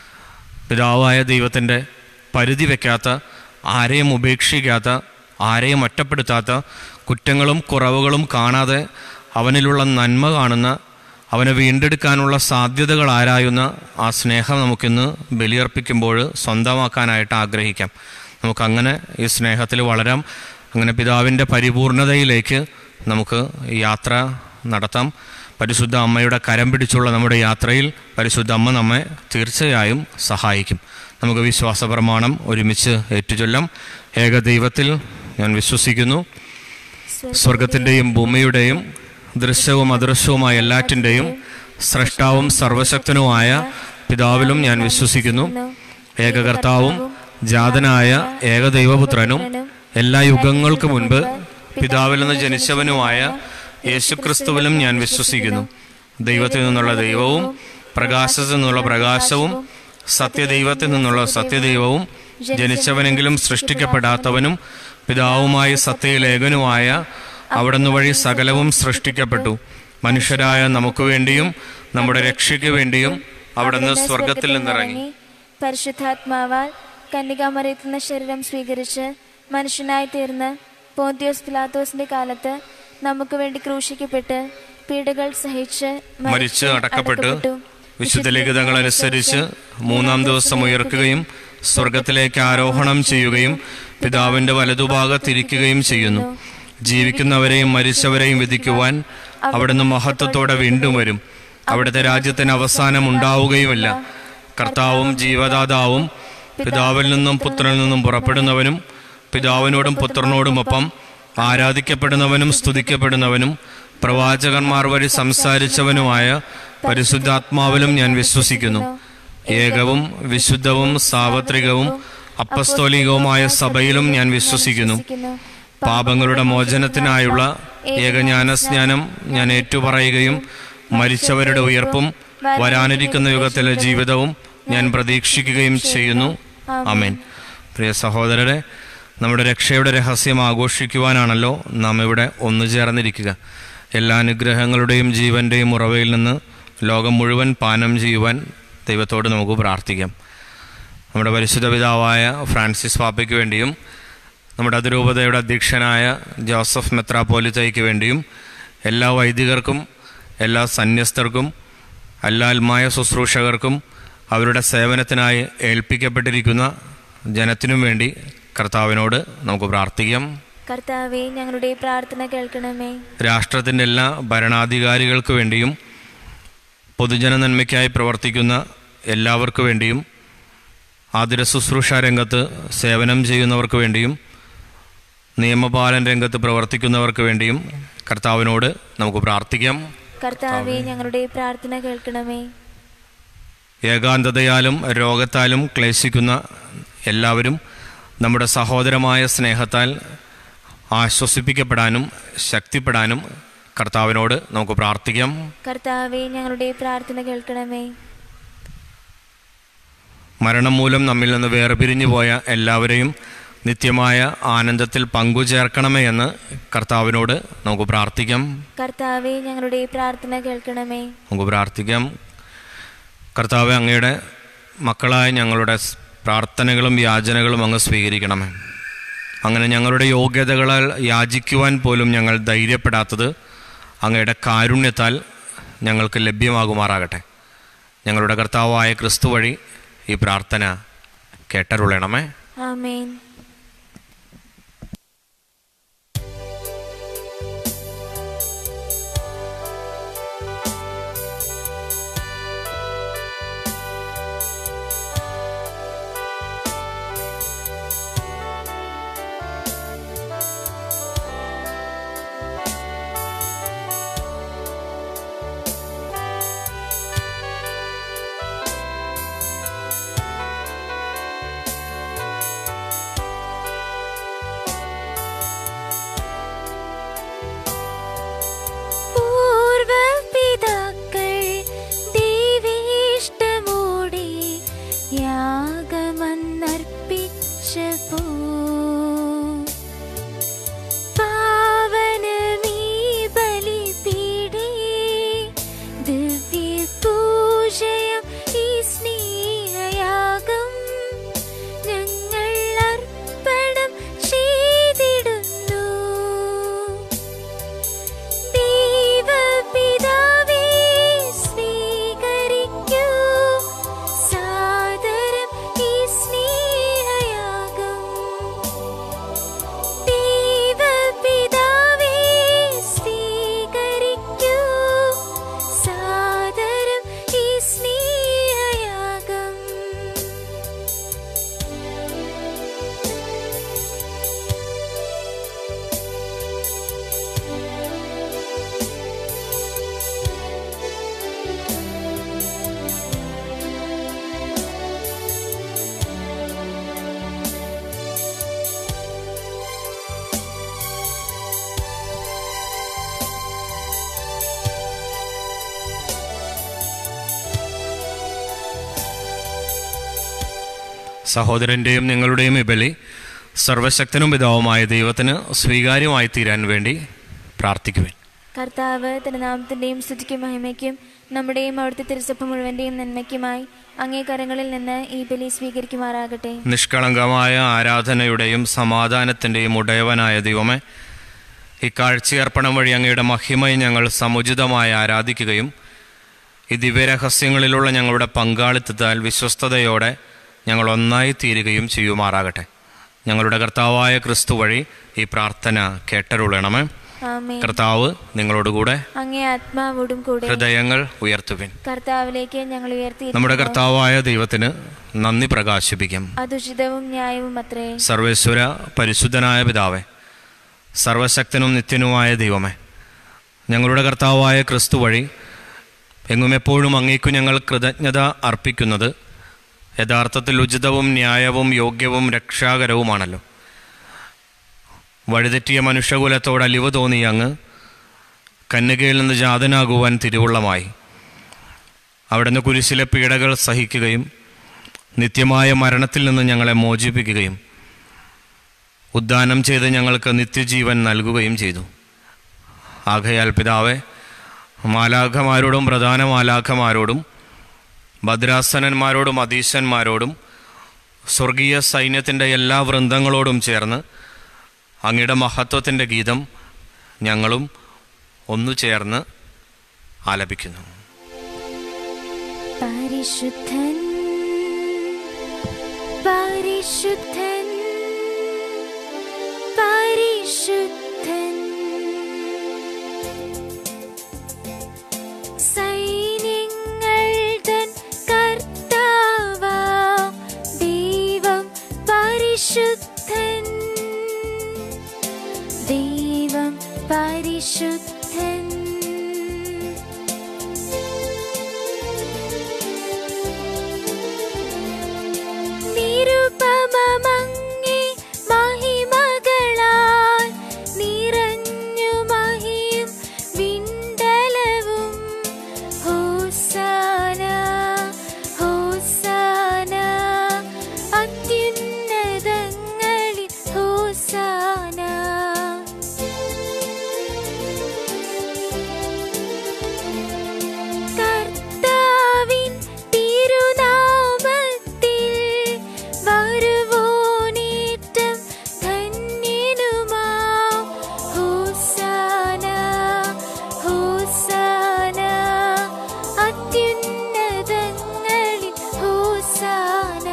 പിതാവായ ദൈവത്തിൻ്റെ പരിധി വയ്ക്കാത്ത ആരെയും ഉപേക്ഷിക്കാത്ത ആരെയും ഒറ്റപ്പെടുത്താത്ത കുറ്റങ്ങളും കുറവുകളും കാണാതെ അവനിലുള്ള നന്മ കാണുന്ന അവനെ വീണ്ടെടുക്കാനുള്ള സാധ്യതകൾ ആരായുന്ന ആ സ്നേഹം നമുക്കിന്ന് ബലിയർപ്പിക്കുമ്പോൾ സ്വന്തമാക്കാനായിട്ട് ആഗ്രഹിക്കാം നമുക്കങ്ങനെ ഈ സ്നേഹത്തിൽ വളരാം അങ്ങനെ പിതാവിൻ്റെ പരിപൂർണതയിലേക്ക് നമുക്ക് യാത്ര നടത്താം പരിശുദ്ധ അമ്മയുടെ കരം പിടിച്ചുള്ള നമ്മുടെ യാത്രയിൽ പരിശുദ്ധ അമ്മ നമ്മെ തീർച്ചയായും സഹായിക്കും നമുക്ക് വിശ്വാസ പ്രമാണം ഒരുമിച്ച് ഏറ്റുചൊല്ലാം ഏകദൈവത്തിൽ ഞാൻ വിശ്വസിക്കുന്നു സ്വർഗത്തിൻ്റെയും ഭൂമിയുടെയും ദൃശ്യവും അദൃശ്യവുമായ എല്ലാറ്റിൻ്റെയും സ്രഷ്ടാവും സർവശക്തനുമായ പിതാവിലും ഞാൻ വിശ്വസിക്കുന്നു ഏകകർത്താവും ജാതനായ ഏകദൈവപുത്രനും എല്ലാ യുഗങ്ങൾക്ക് മുൻപ് പിതാവിൽ നിന്ന് ജനിച്ചവനുമായ യേശുക്രിസ്തുവിലും ഞാൻ വിശ്വസിക്കുന്നു ദൈവത്തിൽ നിന്നുള്ള ദൈവവും പ്രകാശത്തിൽ നിന്നുള്ള പ്രകാശവും സത്യദൈവത്തിൽ നിന്നുള്ള സത്യദൈവവും ജനിച്ചവനെങ്കിലും സൃഷ്ടിക്കപ്പെടാത്തവനും പിതാവുമായി സത്യലേഖനുമായ അവിടുന്ന് വഴി സകലവും സൃഷ്ടിക്കപ്പെട്ടു മനുഷ്യരായ നമുക്ക് വേണ്ടിയും നമ്മുടെ രക്ഷയ്ക്ക് വേണ്ടിയും അവിടുന്ന് സ്വർഗത്തിൽ നിന്നിറങ്ങി പരിശുദ്ധാത്മാവാൽ കന്യകാമറിയത്തിൽ നിന്ന് ശരീരം സ്വീകരിച്ച് മനുഷ്യനായി തീർന്ന് പോന്തിയോസ് പിലാത്തോസിന്റെ കാലത്ത് നമുക്ക് വേണ്ടി ക്രൂശിക്കപ്പെട്ട് പീഡകൾ സഹിച്ച് മരിച്ച് അടക്കപ്പെട്ട് വിശുദ്ധ ലിഖിതങ്ങൾ അനുസരിച്ച് മൂന്നാം ദിവസം ഉയർക്കുകയും സ്വർഗത്തിലേക്ക് ആരോഹണം ചെയ്യുകയും പിതാവിന്റെ വലതുഭാഗത്തിരിക്കുകയും ചെയ്യുന്നു ജീവിക്കുന്നവരെയും മരിച്ചവരെയും വിധിക്കുവാൻ അവിടുന്ന് മഹത്വത്തോടെ വീണ്ടും വരും അവിടുത്തെ രാജ്യത്തിന് അവസാനം ഉണ്ടാവുകയുമില്ല കർത്താവും ജീവദാതാവും പിതാവിൽ നിന്നും പുത്രനിൽ നിന്നും പുറപ്പെടുന്നവനും പിതാവിനോടും പുത്രനോടുമൊപ്പം ആരാധിക്കപ്പെടുന്നവനും സ്തുതിക്കപ്പെടുന്നവനും പ്രവാചകന്മാർ വഴി സംസാരിച്ചവനുമായ പരിശുദ്ധാത്മാവിലും ഞാൻ വിശ്വസിക്കുന്നു ഏകവും വിശുദ്ധവും സാർവത്രികവും അപ്പസ്തോലികവുമായ സഭയിലും ഞാൻ വിശ്വസിക്കുന്നു പാപങ്ങളുടെ മോചനത്തിനായുള്ള ഏകജ്ഞാനസ്നാനം ഞാൻ ഏറ്റുപറയുകയും മരിച്ചവരുടെ ഉയർപ്പും വരാനിരിക്കുന്ന യുഗത്തിലെ ജീവിതവും ഞാൻ പ്രതീക്ഷിക്കുകയും ചെയ്യുന്നു അമേൻ പ്രിയ സഹോദരരെ നമ്മുടെ രക്ഷയുടെ രഹസ്യം ആഘോഷിക്കുവാനാണല്ലോ നാം ഇവിടെ ഒന്നു ചേർന്നിരിക്കുക എല്ലാ അനുഗ്രഹങ്ങളുടെയും ജീവന്റെയും ഉറവയിൽ നിന്ന് ലോകം മുഴുവൻ പാനം ചെയ്യുവാൻ ദൈവത്തോട് നമുക്ക് പ്രാർത്ഥിക്കാം നമ്മുടെ പരിശുദ്ധ പിതാവായ ഫ്രാൻസിസ് പാപ്പയ്ക്ക് വേണ്ടിയും നമ്മുടെ അതിരൂപതയുടെ അധ്യക്ഷനായ ജോസഫ് മെത്രാപ്പോലിത്തയ്ക്ക് വേണ്ടിയും എല്ലാ വൈദികർക്കും എല്ലാ സന്യസ്തർക്കും എല്ലാ ആത്മായ ശുശ്രൂഷകർക്കും അവരുടെ സേവനത്തിനായി ഏൽപ്പിക്കപ്പെട്ടിരിക്കുന്ന ജനത്തിനും വേണ്ടി കർത്താവിനോട് നമുക്ക് പ്രാർത്ഥിക്കാം കർത്താവെ ഞങ്ങളുടെ പ്രാർത്ഥന കേൾക്കണമേ രാഷ്ട്രത്തിൻ്റെ എല്ലാ ഭരണാധികാരികൾക്ക് വേണ്ടിയും പൊതുജന നന്മയ്ക്കായി പ്രവർത്തിക്കുന്ന എല്ലാവർക്കു വേണ്ടിയും ആതിര ശുശ്രൂഷ രംഗത്ത് സേവനം ചെയ്യുന്നവർക്ക് വേണ്ടിയും നിയമപാലന രംഗത്ത് പ്രവർത്തിക്കുന്നവർക്ക് വേണ്ടിയും കർത്താവിനോട് നമുക്ക് പ്രാർത്ഥിക്കാം കർത്താവെ ഞങ്ങളുടെ പ്രാർത്ഥന കേൾക്കണമേ ഏകാന്തതയാലും രോഗത്താലും ക്ലേശിക്കുന്ന എല്ലാവരും നമ്മുടെ സഹോദരമായ സ്നേഹത്താൽ ആശ്വസിപ്പിക്കപ്പെടാനും ശക്തിപ്പെടാനും കർത്താവിനോട് നമുക്ക് പ്രാർത്ഥിക്കാം കർത്താവെ ഞങ്ങളുടെ പ്രാർത്ഥന കേൾക്കണമേ മരണം മൂലം നമ്മിൽ നിന്ന് വേർപിരിഞ്ഞു പോയ എല്ലാവരെയും നിത്യമായ ആനന്ദത്തിൽ പങ്കുചേർക്കണമേ എന്ന് കർത്താവിനോട് നമുക്ക് പ്രാർത്ഥിക്കാം കർത്താവെ ഞങ്ങളുടെ പ്രാർത്ഥന കേൾക്കണമേ നമുക്ക് പ്രാർത്ഥിക്കാം കർത്താവ് അങ്ങയുടെ മക്കളായ ഞങ്ങളുടെ സ് പ്രാർത്ഥനകളും യാചനകളും അങ്ങ് സ്വീകരിക്കണമേ അങ്ങനെ ഞങ്ങളുടെ യോഗ്യതകളാൽ യാചിക്കുവാൻ പോലും ഞങ്ങൾ ധൈര്യപ്പെടാത്തത് അങ്ങയുടെ കാരുണ്യത്താൽ ഞങ്ങൾക്ക് ലഭ്യമാകുമാറാകട്ടെ ഞങ്ങളുടെ കർത്താവായ ക്രിസ്തു വഴി ഈ പ്രാർത്ഥന കേട്ടരുളണമേ ആമേൻ പൂർവപിതാക്കൾ ദൈവേഷ്ടമോടെ യാഗമന്നർപ്പിച്ചപ്പോ പാവനമീ ബലിപീഠേ ദിവ്യപൂജയം ഈ സ്നേഹയാഗം ഞങ്ങൾ അർപ്പണം ചെയ്തിടുന്നു ദൈവപിതാവേ സ്വീകരിക്കൂ സാദരം ഈ സ്നേഹയാഗം ദൈവപിതാവേ സ്വീകരിക്കൂ സാദരം ഈ സ്നേഹയാഗം സഹോദരൻ്റെയും നിങ്ങളുടെയും ഈ ബലി സർവശക്തനും പിതാവുമായ ദൈവത്തിന് സ്വീകാര്യമായി തീരാൻ വേണ്ടി പ്രാർത്ഥിക്കുവാൻ കർത്താവ് തന്റെ നാമത്തിന്റെയും സ്തുതിക്കും മഹിമയ്ക്കും നമ്മുടെയും അവിടുത്തെ തിരുസഭ മുഴുവന്റെയും നന്മയ്ക്കുമായി അങ്ങേ കരങ്ങളിൽ നിന്ന് ഈ ബലി സ്വീകരിക്കുമാറാകട്ടെ നിഷ്കളങ്കമായ ആരാധനയുടെയും സമാധാനത്തിൻ്റെയും ഉടയവനായ ദൈവമേ ഈ കാഴ്ചയർപ്പണം വഴി അങ്ങയുടെ മഹിമയെ ഞങ്ങൾ സമുചിതമായി ആരാധിക്കുകയും ഈ ദിവ്യരഹസ്യങ്ങളിലുള്ള ഞങ്ങളുടെ പങ്കാളിത്തത്താൽ വിശ്വസ്തതയോടെ ഞങ്ങൾ ഒന്നായി തീരുകയും ചെയ്യുമാറാകട്ടെ ഞങ്ങളുടെ കർത്താവായ ക്രിസ്തു വഴി ഈ പ്രാർത്ഥന കേട്ടരുളണമേ ആമേൻ കർത്താവ് നിങ്ങളോടുകൂടെ അങ്ങേ ആത്മാവോടും കൂടെ ഹൃദയങ്ങൾ ഉയർത്തുവിൻ കർത്താവിലേക്ക് ഞങ്ങൾ ഉയർത്തി നമ്മുടെ കർത്താവായ ദൈവത്തിന് നന്ദി പ്രകാശിപ്പിക്കും അതുചിതവും ന്യായവും അത്രേ സർവേശ്വര പരിശുദ്ധനായ പിതാവേ സർവശക്തനും നിത്യനുമായ ദൈവമേ ഞങ്ങളുടെ കർത്താവായ ക്രിസ്തു വഴി എങ്ങും എപ്പോഴും അങ്ങേക്കു ഞങ്ങൾ കൃതജ്ഞത അർപ്പിക്കുന്നത് യഥാർത്ഥത്തിൽ ഉചിതവും ന്യായവും യോഗ്യവും രക്ഷാകരവുമാണല്ലോ വഴിതെറ്റിയ മനുഷ്യകുലത്തോട് അലിവ് തോന്നിയ അങ്ങ് കന്യകയിൽ നിന്ന് ജാതനാകുവാൻ തിരുവുള്ളമായി അവിടുന്ന് കുരിശിലെ പീഡകൾ സഹിക്കുകയും നിത്യമായ മരണത്തിൽ നിന്ന് ഞങ്ങളെ മോചിപ്പിക്കുകയും ഉദ്ദാനം ചെയ്ത് ഞങ്ങൾക്ക് നിത്യജീവൻ നൽകുകയും ചെയ്തു ആകയാൽ പിതാവെ മാലാഖമാരോടും പ്രധാന മാലാഖമാരോടും ഭദ്രാസനന്മാരോടും അധീശന്മാരോടും സ്വർഗീയ സൈന്യത്തിൻ്റെ എല്ലാ വൃന്ദങ്ങളോടും ചേർന്ന് അങ്ങയുടെ മഹത്വത്തിൻ്റെ ഗീതം ഞങ്ങളും ഒന്നു ചേർന്ന് ആലപിക്കുന്നു പരിശുദ്ധൻ പരിശുദ്ധൻ പരിശുദ്ധൻ സൈന്യങ്ങൾ തൻ കർത്താവാം ദൈവം പരിശുദ്ധൻ ദൈവം പരിശുദ്ധൻ നിരുപമമങ്ങേ മഹിമകളാൽ നിറഞ്ഞു മഹിയും വിണ്ടലവും ഹോസാന ഹോസാന അത്യുന്നതങ്ങളിൽ ഹോസാന കർത്താവിൻ തിരുനാമത്തിൽ വരുവോനേറ്റം ധന്യനുമാം ഹോസാന ഹോസാന അത്യുന്നതങ്ങളിൽ ഹോസാന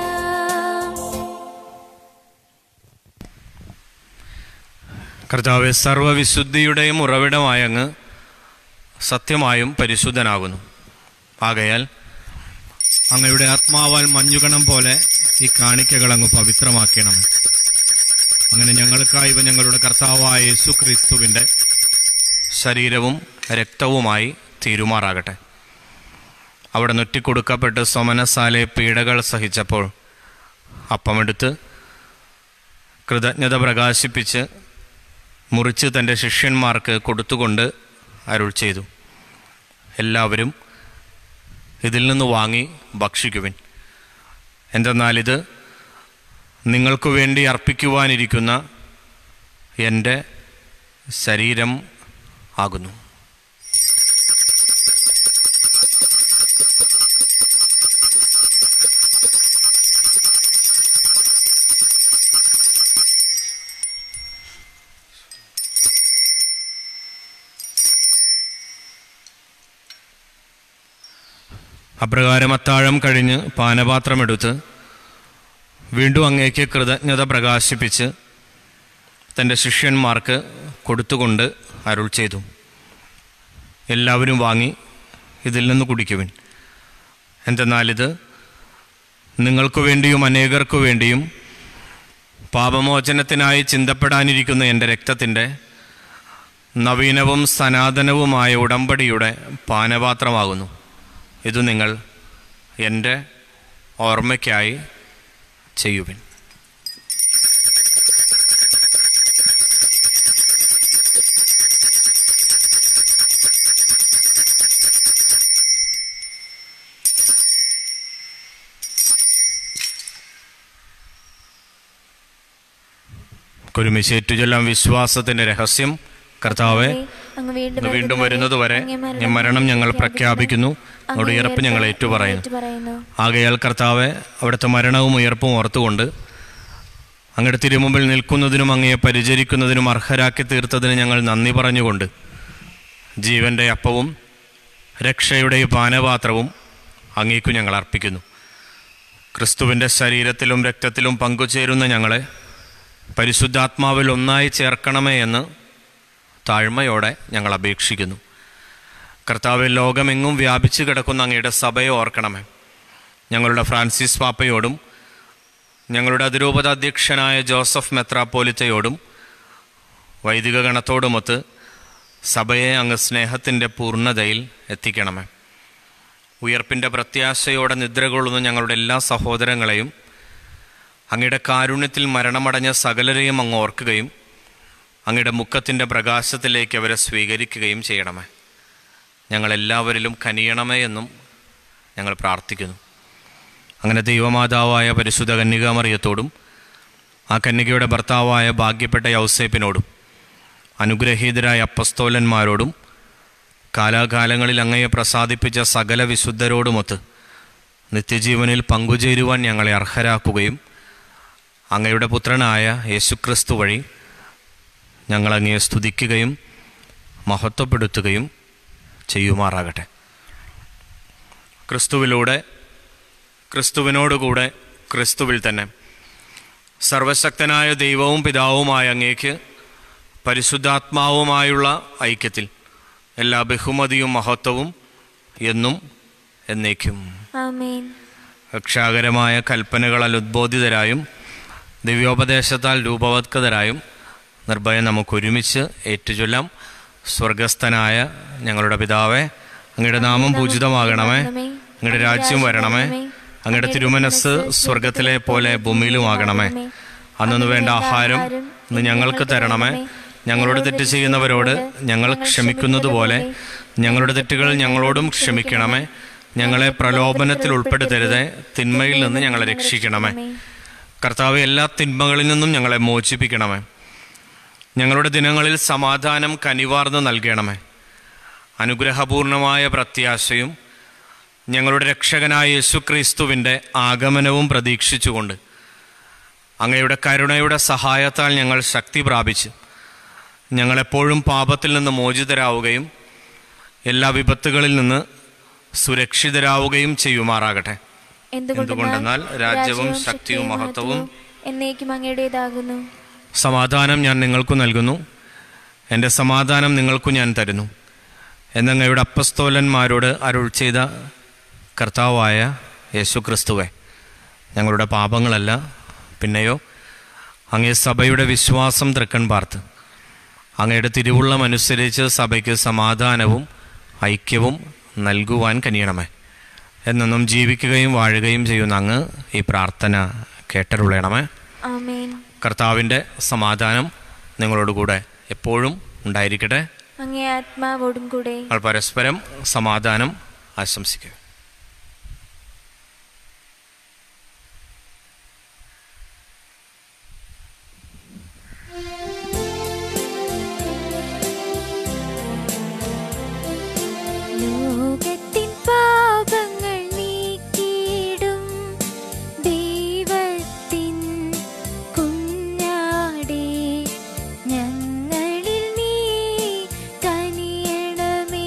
കർത്താവ് സർവവിശുദ്ധിയുടെയും ഉറവിടമായ അങ്ങ് സത്യമായും പരിശുദ്ധനാകുന്നു ആകയാൽ അങ്ങയുടെ ആത്മാവാൽ മഞ്ഞുകണം പോലെ ഈ കാണിക്കകൾ അങ്ങ് പവിത്രമാക്കണം അങ്ങനെ ഞങ്ങൾക്കായി ഇവ ഞങ്ങളുടെ കർത്താവായ യേസു ക്രിസ്തുവിൻ്റെ ശരീരവും രക്തവുമായി തീരുമാറാകട്ടെ അവിടെ നൊറ്റിക്കൊടുക്കപ്പെട്ട് സോമനസാലെ പീഡകൾ സഹിച്ചപ്പോൾ അപ്പമെടുത്ത് കൃതജ്ഞത പ്രകാശിപ്പിച്ച് മുറിച്ച് തൻ്റെ ശിഷ്യന്മാർക്ക് കൊടുത്തുകൊണ്ട് അരുൾ ചെയ്തു എല്ലാവരും ഇതിൽ നിന്ന് വാങ്ങി ഭക്ഷിക്കുവിൻ എന്തെന്നാൽ ഇത് നിങ്ങൾക്കു വേണ്ടി അർപ്പിക്കുവാനിരിക്കുന്ന എൻ്റെ ശരീരം ആകുന്നു അപ്രകാരം അത്താഴം കഴിഞ്ഞ് പാനപാത്രമെടുത്ത് വീണ്ടും അങ്ങേക്ക് കൃതജ്ഞത പ്രകാശിപ്പിച്ച് തൻ്റെ ശിഷ്യന്മാർക്ക് കൊടുത്തുകൊണ്ട് അരുൾ ചെയ്തു എല്ലാവരും വാങ്ങി ഇതിൽ നിന്ന് കുടിക്കുവിൻ എന്തെന്നാലിത് നിങ്ങൾക്കു വേണ്ടിയും അനേകർക്കു വേണ്ടിയും പാപമോചനത്തിനായി ചിന്തപ്പെടാനിരിക്കുന്ന എൻ്റെ രക്തത്തിൻ്റെ നവീനവും സനാതനവുമായ ഉടമ്പടിയുടെ പാനപാത്രമാകുന്നു ഇത് നിങ്ങൾ എൻ്റെ ഓർമ്മയ്ക്കായി ചെയ്യുവിൻ കുരുമിശേറ്റുചൊല്ലാം വിശ്വാസത്തിന്റെ രഹസ്യം കർത്താവെ അങ്ങ് ഇന്ന് വീണ്ടും വരുന്നത് വരെ ഈ മരണം ഞങ്ങൾ പ്രഖ്യാപിക്കുന്നു അവിടെ ഉയർപ്പ് ഞങ്ങൾ ഏറ്റുപറയുന്നു ഏറ്റുപറയുന്നു ആകയാൽ കർത്താവെ അവിടുത്തെ മരണവും ഉയർപ്പും ഓർത്തുകൊണ്ട് അങ്ങയുടെ തിരുമുമ്പിൽ നിൽക്കുന്നതിനും അങ്ങയെ പരിചരിക്കുന്നതിനും അർഹരാക്കി തീർത്തതിന് ഞങ്ങൾ നന്ദി പറഞ്ഞുകൊണ്ട് ജീവന്റെ അപ്പവും രക്ഷയുടെ പാനപാത്രവും അങ്ങേക്കു ഞങ്ങൾ അർപ്പിക്കുന്നു ക്രിസ്തുവിൻ്റെ ശരീരത്തിലും രക്തത്തിലും പങ്കുചേരുന്ന ഞങ്ങളെ പരിശുദ്ധാത്മാവിൽ ഒന്നായി ചേർക്കണമേ എന്ന് താഴ്മയോടെ ഞങ്ങൾ അപേക്ഷിക്കുന്നു കർത്താവിൽ ലോകമെങ്ങും വ്യാപിച്ചു കിടക്കുന്ന അങ്ങയുടെ സഭയെ ഓർക്കണമേ ഞങ്ങളുടെ ഫ്രാൻസിസ് പാപ്പയോടും ഞങ്ങളുടെ അതിരൂപത അധ്യക്ഷനായ ജോസഫ് മെത്രാപ്പോലിത്തയോടും വൈദിക ഗണത്തോടുമൊത്ത് സഭയെ അങ്ങ് സ്നേഹത്തിൻ്റെ പൂർണ്ണതയിൽ എത്തിക്കണമേ ഉയർപ്പിൻ്റെ പ്രത്യാശയോടെ നിദ്രകൊള്ളുന്ന ഞങ്ങളുടെ എല്ലാ സഹോദരങ്ങളെയും അങ്ങയുടെ കാരുണ്യത്തിൽ മരണമടഞ്ഞ സകലരെയും അങ്ങ് ഓർക്കുകയും അങ്ങയുടെ മുഖത്തിൻ്റെ പ്രകാശത്തിലേക്ക് അവരെ സ്വീകരിക്കുകയും ചെയ്യണമേ ഞങ്ങളെല്ലാവരിലും കനിയണമേ എന്നും ഞങ്ങൾ പ്രാർത്ഥിക്കുന്നു അങ്ങനെ ദൈവമാതാവായ പരിശുദ്ധ കന്യകാമറിയത്തോടും ആ കന്യകയുടെ ഭർത്താവായ ഭാഗ്യപ്പെട്ട യൗസേപ്പിനോടും അനുഗ്രഹീതരായ അപ്പസ്തോലന്മാരോടും കാലാകാലങ്ങളിൽ അങ്ങയെ പ്രസാദിപ്പിച്ച സകല വിശുദ്ധരോടുമൊത്ത് നിത്യജീവനിൽ പങ്കുചേരുവാൻ ഞങ്ങളെ അർഹരാക്കുകയും അങ്ങയുടെ പുത്രനായ യേശുക്രിസ്തു വഴി ഞങ്ങൾ അങ്ങയെ സ്തുതിക്കുകയും മഹത്വപ്പെടുത്തുകയും ചെയ്യുമാറാകട്ടെ ക്രിസ്തുവിലൂടെ ക്രിസ്തുവിനോടുകൂടെ ക്രിസ്തുവിൽ തന്നെ സർവശക്തനായ ദൈവവും പിതാവുമായ അങ്ങേക്ക് പരിശുദ്ധാത്മാവുമായുള്ള ഐക്യത്തിൽ എല്ലാ ബഹുമതിയും മഹത്വവും എന്നും എന്നേക്കും ആമേൻ രക്ഷാകരമായ കൽപ്പനകളാൽ ഉദ്ബോധിതരായും ദിവ്യോപദേശത്താൽ രൂപവത്കൃതരായും നിർഭയം നമുക്കൊരുമിച്ച് ഏറ്റുചൊല്ലാം സ്വർഗസ്ഥനായ ഞങ്ങളുടെ പിതാവേ അങ്ങയുടെ നാമം പൂജിതമാകണമേ അങ്ങയുടെ രാജ്യം വരണമേ അങ്ങയുടെ തിരുമനസ് സ്വർഗത്തിലെ പോലെ ഭൂമിയിലുമാകണമേ അന്നു വേണ്ട ആഹാരം ഇന്ന് ഞങ്ങൾക്ക് തരണമേ ഞങ്ങളോട് തെറ്റ് ചെയ്യുന്നവരോട് ഞങ്ങൾ ക്ഷമിക്കുന്നത് പോലെ ഞങ്ങളുടെ തെറ്റുകൾ ഞങ്ങളോടും ക്ഷമിക്കണമേ ഞങ്ങളെ പ്രലോഭനത്തിൽ ഉൾപ്പെടുത്തരുതേ തിന്മയിൽ നിന്ന് ഞങ്ങളെ രക്ഷിക്കണമേ കർത്താവ് എല്ലാ തിന്മകളിൽ നിന്നും ഞങ്ങളെ മോചിപ്പിക്കണമേ ഞങ്ങളുടെ ദിനങ്ങളിൽ സമാധാനം കനിവാർന്ന് നൽകണമേ അനുഗ്രഹപൂർണമായ പ്രത്യാശയും ഞങ്ങളുടെ രക്ഷകനായ യേശുക്രിസ്തുവിൻ്റെ ആഗമനവും പ്രതീക്ഷിച്ചുകൊണ്ട് അങ്ങയുടെ കരുണയുടെ സഹായത്താൽ ഞങ്ങൾ ശക്തി പ്രാപിച്ച് ഞങ്ങളെപ്പോഴും പാപത്തിൽ നിന്ന് മോചിതരാവുകയും എല്ലാ വിപത്തുകളിൽ നിന്ന് സുരക്ഷിതരാവുകയും ചെയ്യുമാറാകട്ടെ എന്തുകൊണ്ടെന്നാൽ രാജ്യവും ശക്തിയും മഹത്വവും എന്നേക്കും അങ്ങയുടേതാകുന്നു സമാധാനം ഞാൻ നിങ്ങൾക്ക് നൽകുന്നു എൻ്റെ സമാധാനം നിങ്ങൾക്കു ഞാൻ തരുന്നു എന്നങ്ങയുടെ അപ്പസ്തോലന്മാരോട് അരുൾ ചെയ്ത കർത്താവായ യേശു ക്രിസ്തുവെ ഞങ്ങളുടെ പാപങ്ങളല്ല പിന്നെയോ അങ്ങേ സഭയുടെ വിശ്വാസം തൃക്കൺ പാർത്ത് അങ്ങയുടെ തിരുവുള്ളം അനുസരിച്ച് സഭയ്ക്ക് സമാധാനവും ഐക്യവും നൽകുവാൻ കനിയണമേ എന്നെന്നും ജീവിക്കുകയും വാഴുകയും ചെയ്യുന്ന അങ്ങ് ഈ പ്രാർത്ഥന കേട്ടരുളയണമേ ആമേൻ കർത്താവിൻ്റെ സമാധാനം നിങ്ങളോടുകൂടെ എപ്പോഴും ഉണ്ടായിരിക്കട്ടെ അങ്ങേ ആത്മാവോടും കൂടെ നമ്മൾ പരസ്പരം സമാധാനം ആശംസിക്കുക ലോകത്തിൻ പാപങ്ങൾ നീക്കിയിടും ദൈവത്തിൻ കുഞ്ഞാടേ ഞങ്ങളിൽ നീ കനിയണമേ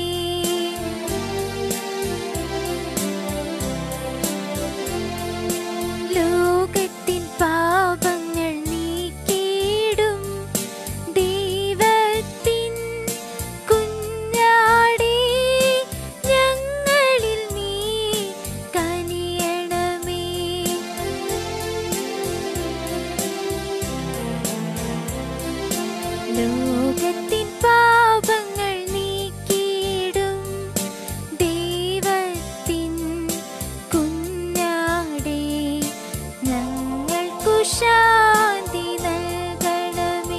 ലോകത്തിൻ പാപങ്ങൾ നീക്കിയിടും ദൈവത്തിൻ കുഞ്ഞാടേ ഞങ്ങളിൽ നീ കനിയണമേ ലോകത്തിൻ പാപങ്ങൾ നീക്കിയിടും ദൈവത്തിൻ കുഞ്ഞാടേ ഞങ്ങൾക്കു ശാന്തി നൽകണമേ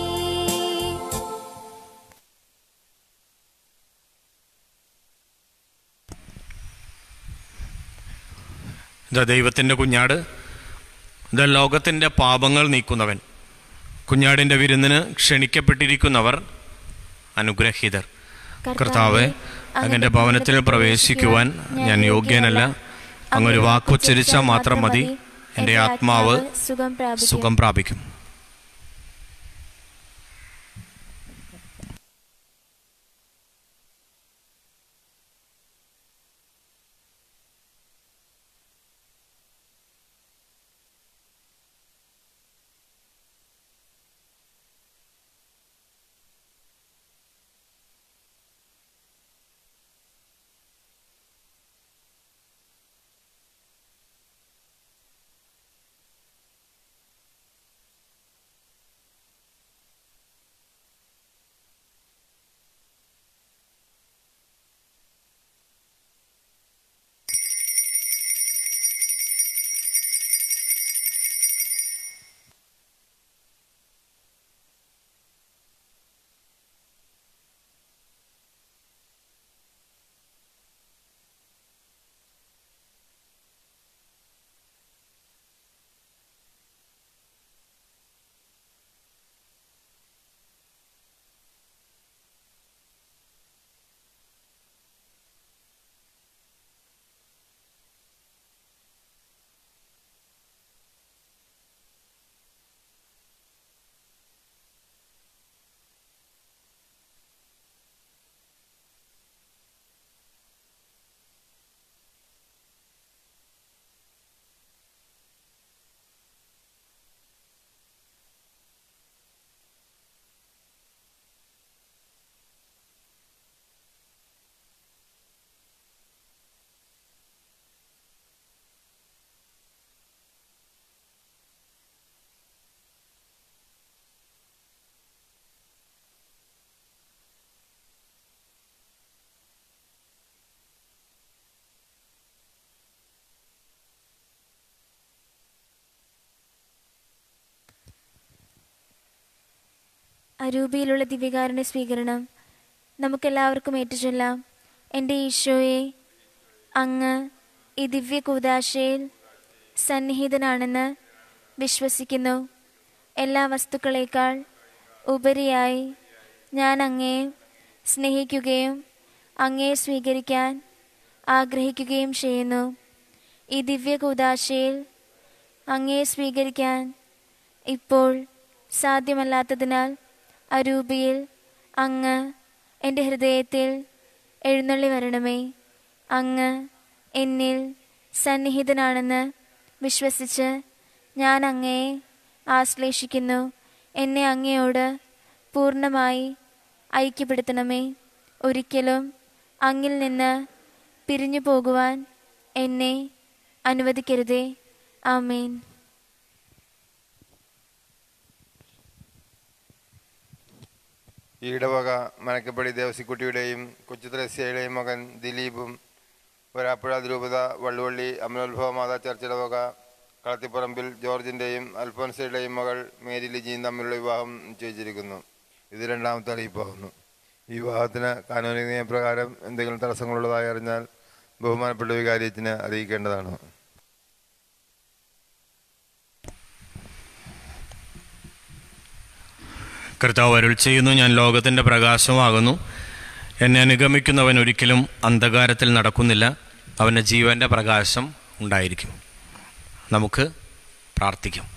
ഇതാ ദൈവത്തിൻ്റെ കുഞ്ഞാട് ഇതാ ലോകത്തിൻ്റെ പാപങ്ങൾ നീക്കുന്നവൻ കുഞ്ഞാടിൻ്റെ വിരുന്നിന് ക്ഷണിക്കപ്പെട്ടിരിക്കുന്നവർ അനുഗ്രഹീതർ കർത്താവെ അങ്ങൻ്റെ ഭവനത്തിൽ പ്രവേശിക്കുവാൻ ഞാൻ യോഗ്യനല്ല അങ്ങൊരു വാക്കുച്ചരിച്ചാൽ മാത്രം മതി എൻ്റെ ആത്മാവ് സുഖം പ്രാപിക്കും സുഖം പ്രാപിക്കും അരൂപിയിലുള്ള ദിവ്യകാരുണ്യ സ്വീകരണം നമുക്കെല്ലാവർക്കും ഏറ്റുചൊല്ലാം എൻ്റെ ഈശോയെ അങ്ങ് ഈ ദിവ്യ കൂതാശയിൽ സന്നിഹിതനാണെന്ന് വിശ്വസിക്കുന്നു എല്ലാ വസ്തുക്കളേക്കാൾ ഉപരിയായി ഞാൻ അങ്ങയെ സ്നേഹിക്കുകയും അങ്ങയെ സ്വീകരിക്കാൻ ആഗ്രഹിക്കുകയും ചെയ്യുന്നു ഈ ദിവ്യ കൂതാശയിൽ അങ്ങയെ സ്വീകരിക്കാൻ ഇപ്പോൾ സാധ്യമല്ലാത്തതിനാൽ അരൂപിയിൽ അങ്ങ് എൻ്റെ ഹൃദയത്തിൽ എഴുന്നള്ളി വരണമേ അങ്ങ് എന്നിൽ സന്നിഹിതനാണെന്ന് വിശ്വസിച്ച് ഞാൻ അങ്ങയെ ആശ്ലേഷിക്കുന്നു എന്നെ അങ്ങയോട് പൂർണ്ണമായി ഐക്യപ്പെടുത്തണമേ ഒരിക്കലും അങ്ങിൽ നിന്ന് പിരിഞ്ഞു പോകുവാൻ എന്നെ അനുവദിക്കരുതേ ആമേൻ ഈ ഇടവക മനക്കപ്പടി ദേവസിക്കുട്ടിയുടെയും കൊച്ചു ത്രേസ്യയുടെയും മകൻ ദിലീപും വരാപ്പുഴ അതിരൂപത വള്ളുവള്ളി അമലോത്ഭവ മാതാ ചർച്ച് ഇടവക കളത്തിപ്പറമ്പിൽ ജോർജിൻ്റെയും അൽഫോൻസയുടെയും മകൾ മേരി ലിജിയും തമ്മിലുള്ള വിവാഹം നിശ്ചയിച്ചിരിക്കുന്നു ഇത് രണ്ടാമത്തെ അറിയിപ്പാകുന്നു ഈ വിവാഹത്തിന് കാനൂനിക നിയമപ്രകാരം എന്തെങ്കിലും തടസ്സങ്ങളുള്ളതായി അറിഞ്ഞാൽ ബഹുമാനപ്പെട്ട വികാര്യത്തിന് അറിയിക്കേണ്ടതാണ് കർത്താവ് അരുൾ ചെയ്യുന്നു ഞാൻ ലോകത്തിൻ്റെ പ്രകാശമാകുന്നു എന്നെ അനുഗമിക്കുന്നവൻ ഒരിക്കലും അന്ധകാരത്തിൽ നടക്കുന്നില്ല അവൻ്റെ ജീവൻ്റെ പ്രകാശം ഉണ്ടായിരിക്കും നമുക്ക് പ്രാർത്ഥിക്കാം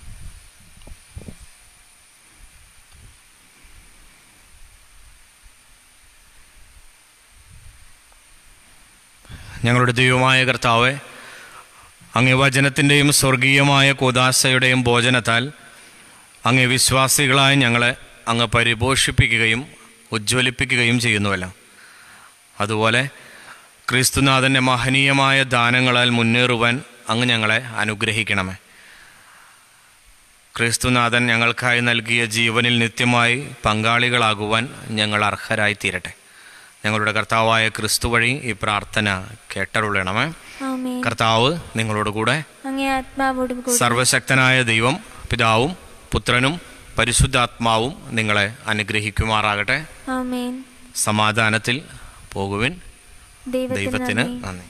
ഞങ്ങളുടെ ദൈവമായ കർത്താവെ അങ്ങേ വചനത്തിൻ്റെയും സ്വർഗീയമായ കൂദാശയുടെയും ഭോജനത്താൽ അങ്ങേ വിശ്വാസികളായ ഞങ്ങളെ അങ്ങ് പരിപോഷിപ്പിക്കുകയും ഉജ്ജ്വലിപ്പിക്കുകയും ചെയ്യുന്നുവല്ലോ അതുപോലെ ക്രിസ്തുനാഥൻ്റെ മഹനീയമായ ദാനങ്ങളാൽ മുന്നേറുവാൻ അങ്ങ് ഞങ്ങളെ അനുഗ്രഹിക്കണമേ ക്രിസ്തുനാഥൻ ഞങ്ങൾക്കായി നൽകിയ ജീവനിൽ നിത്യമായി പങ്കാളികളാകുവാൻ ഞങ്ങൾ അർഹരായി തീരട്ടെ ഞങ്ങളുടെ കർത്താവായ ക്രിസ്തു വഴി ഈ പ്രാർത്ഥന കേട്ടരുളണമേ ആമേൻ കർത്താവ് നിങ്ങളോട് കൂടെ അങ്ങേ ആത്മാവോടും കൂടി സർവശക്തനായ ദൈവം പിതാവും പുത്രനും പരിശുദ്ധാത്മാവും നിങ്ങളെ അനുഗ്രഹിക്കുമാറാകട്ടെ ആമേൻ സമാധാനത്തിൽ പോകുവിൻ ദൈവത്തിന് ദൈവത്തിന് നന്ദി. നന്ദി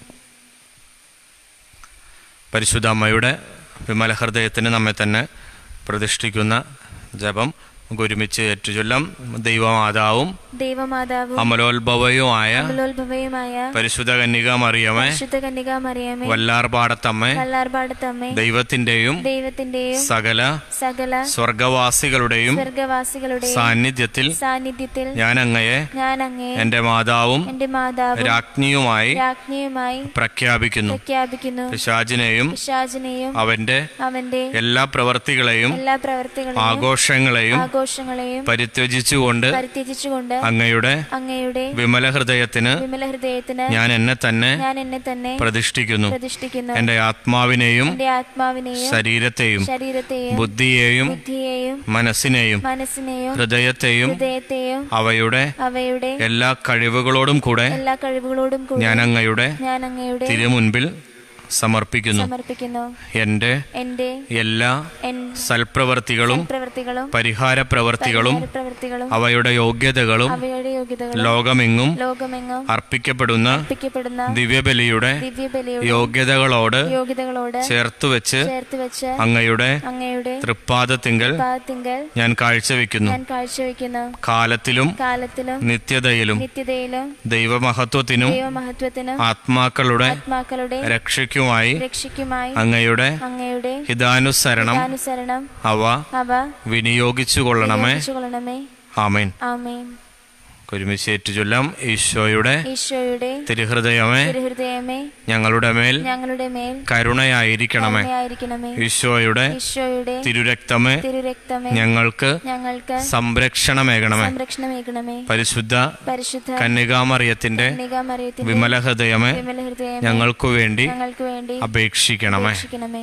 പരിശുദ്ധ അമ്മയുടെ വിമല ഹൃദയത്തിന് നമ്മെ തന്നെ പ്രതിഷ്ഠിക്കുന്ന ജപം നമുക്ക് ഒരുമിച്ച് ഏറ്റുചൊല്ലാം ദൈവമാതാവും ദൈവമാതാവും അമലോത്ഭവയുമായ അമലോത്ഭവയുമായ പരിശുദ്ധ കന്യക മറിയമേ പരിശുദ്ധ കന്യക മറിയമേ വല്ലാർപാടത്തമ്മേ കല്ലാർപാടത്തമ്മേ ദൈവത്തിന്റെയും ദൈവത്തിന്റെയും സകല സകല സ്വർഗവാസികളുടെയും സ്വർഗവാസികളുടെയും സാന്നിധ്യത്തിൽ സാന്നിധ്യത്തിൽ ഞാൻ അങ്ങയെ ഞാൻ അങ്ങേ എന്റെ മാതാവും എന്റെ മാതാവും രാജ്ഞിയുമായി രാജ്ഞിയുമായി പ്രഖ്യാപിക്കുന്നു പ്രഖ്യാപിക്കുന്നു പിശാചിനെയും പിശാചിനെയും അവന്റെ അവന്റെ എല്ലാ പ്രവർത്തികളെയും എല്ലാ പ്രവർത്തികളെയും ആഘോഷങ്ങളെയും ആഘോഷങ്ങളെയും പരിത്യജിച്ചുകൊണ്ട് പരിത്യജിച്ചുകൊണ്ട് അങ്ങയുടെ അങ്ങയുടെ വിമല ഹൃദയത്തിന് വിമല ഹൃദയത്തിന് ഞാൻ എന്നെ തന്നെ ഞാൻ എന്നെ തന്നെ പ്രതിഷ്ഠിക്കുന്നു പ്രതിഷ്ഠിക്കുന്നു എന്റെ ആത്മാവിനെയും എന്റെ ആത്മാവിനെയും ശരീരത്തെയും ശരീരത്തെയും ബുദ്ധിയെയും ബുദ്ധിയെയും മനസ്സിനെയും മനസ്സിനെയും ഹൃദയത്തെയും ഹൃദയത്തെയും അവയുടെ അവയുടെ എല്ലാ കഴിവുകളോടും കൂടെ എല്ലാ കഴിവുകളോടും കൂടി ഞാൻ അങ്ങയുടെ ഞാൻ അങ്ങയുടെ തിരുമുൻപിൽ സമർപ്പിക്കുന്നു സമർപ്പിക്കുന്നു എന്റെ എന്റെ എല്ലാ എൻ സൽപ്രവർത്തികളും പ്രവൃത്തികളും പരിഹാര പ്രവർത്തികളും പ്രവൃത്തികളും അവയുടെ യോഗ്യതകളും അവയുടെ യോഗ്യതകളും ലോകമെങ്ങും ലോകമെങ്ങും അർപ്പിക്കപ്പെടുന്ന അർപ്പിക്കപ്പെടുന്ന ദിവ്യബലിയുടെ ദിവ്യബലിയുടെ യോഗ്യതകളോട് യോഗ്യതകളോട് ചേർത്തുവെച്ച് ചേർത്ത് വെച്ച് അങ്ങയുടെ അങ്ങയുടെ തൃപ്പാദത്തിങ്കൽ പാദത്തിങ്കൽ ഞാൻ കാഴ്ചവെക്കുന്നു ഞാൻ കാഴ്ചവെക്കുന്ന കാലത്തിലും കാലത്തിലും നിത്യതയിലും നിത്യതയിലും ദൈവമഹത്വത്തിനും ദൈവമഹത്വത്തിനും ആത്മാക്കളുടെ ആത്മാക്കളുടെ രക്ഷയ്ക്കുമായി രക്ഷയ്ക്കുമായി അങ്ങയുടെ അങ്ങയുടെ ഹിതാനുസരണം അനുസരണം അവ അവ വിനിയോഗിച്ചു കൊള്ളണമേ കൊള്ളണമേ ആമേൻ ആമേൻ ഒരുമിച്ച് ഏറ്റുചൊല്ലാം ഈശോയുടെ ഈശോയുടെ തിരുഹൃദയമേ തിരുഹൃദയമേ ഞങ്ങളുടെ മേൽ ഞങ്ങളുടെ മേൽ കരുണയായിരിക്കണമേ കരുണയായിരിക്കണമേ ഈശോയുടെ ഈശോയുടെ തിരുരക്തമേ തിരുരക്തമേ ഞങ്ങൾക്ക് ഞങ്ങൾക്ക് സംരക്ഷണമേകണമേ സംരക്ഷണമേകണമേ പരിശുദ്ധ പരിശുദ്ധ കന്യകാമറിയത്തിന്റെ കന്യകാമറിയത്തിന്റെ വിമല ഹൃദയമേ വിമല ഹൃദയമേ ഞങ്ങൾക്കു വേണ്ടി ഞങ്ങൾക്ക് വേണ്ടി അപേക്ഷിക്കണമേ രക്ഷിക്കണമേ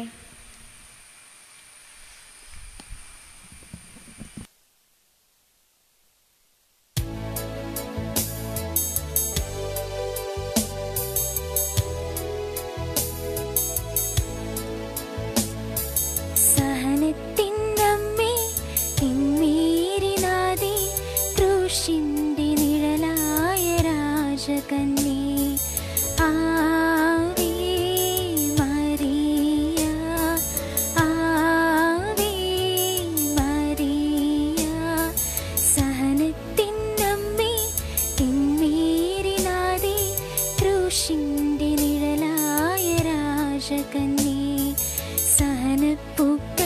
സഹനത്തിനമ്മേ തിന്മേരിനാദി കന്യേ സഹനപ്പുപ്പ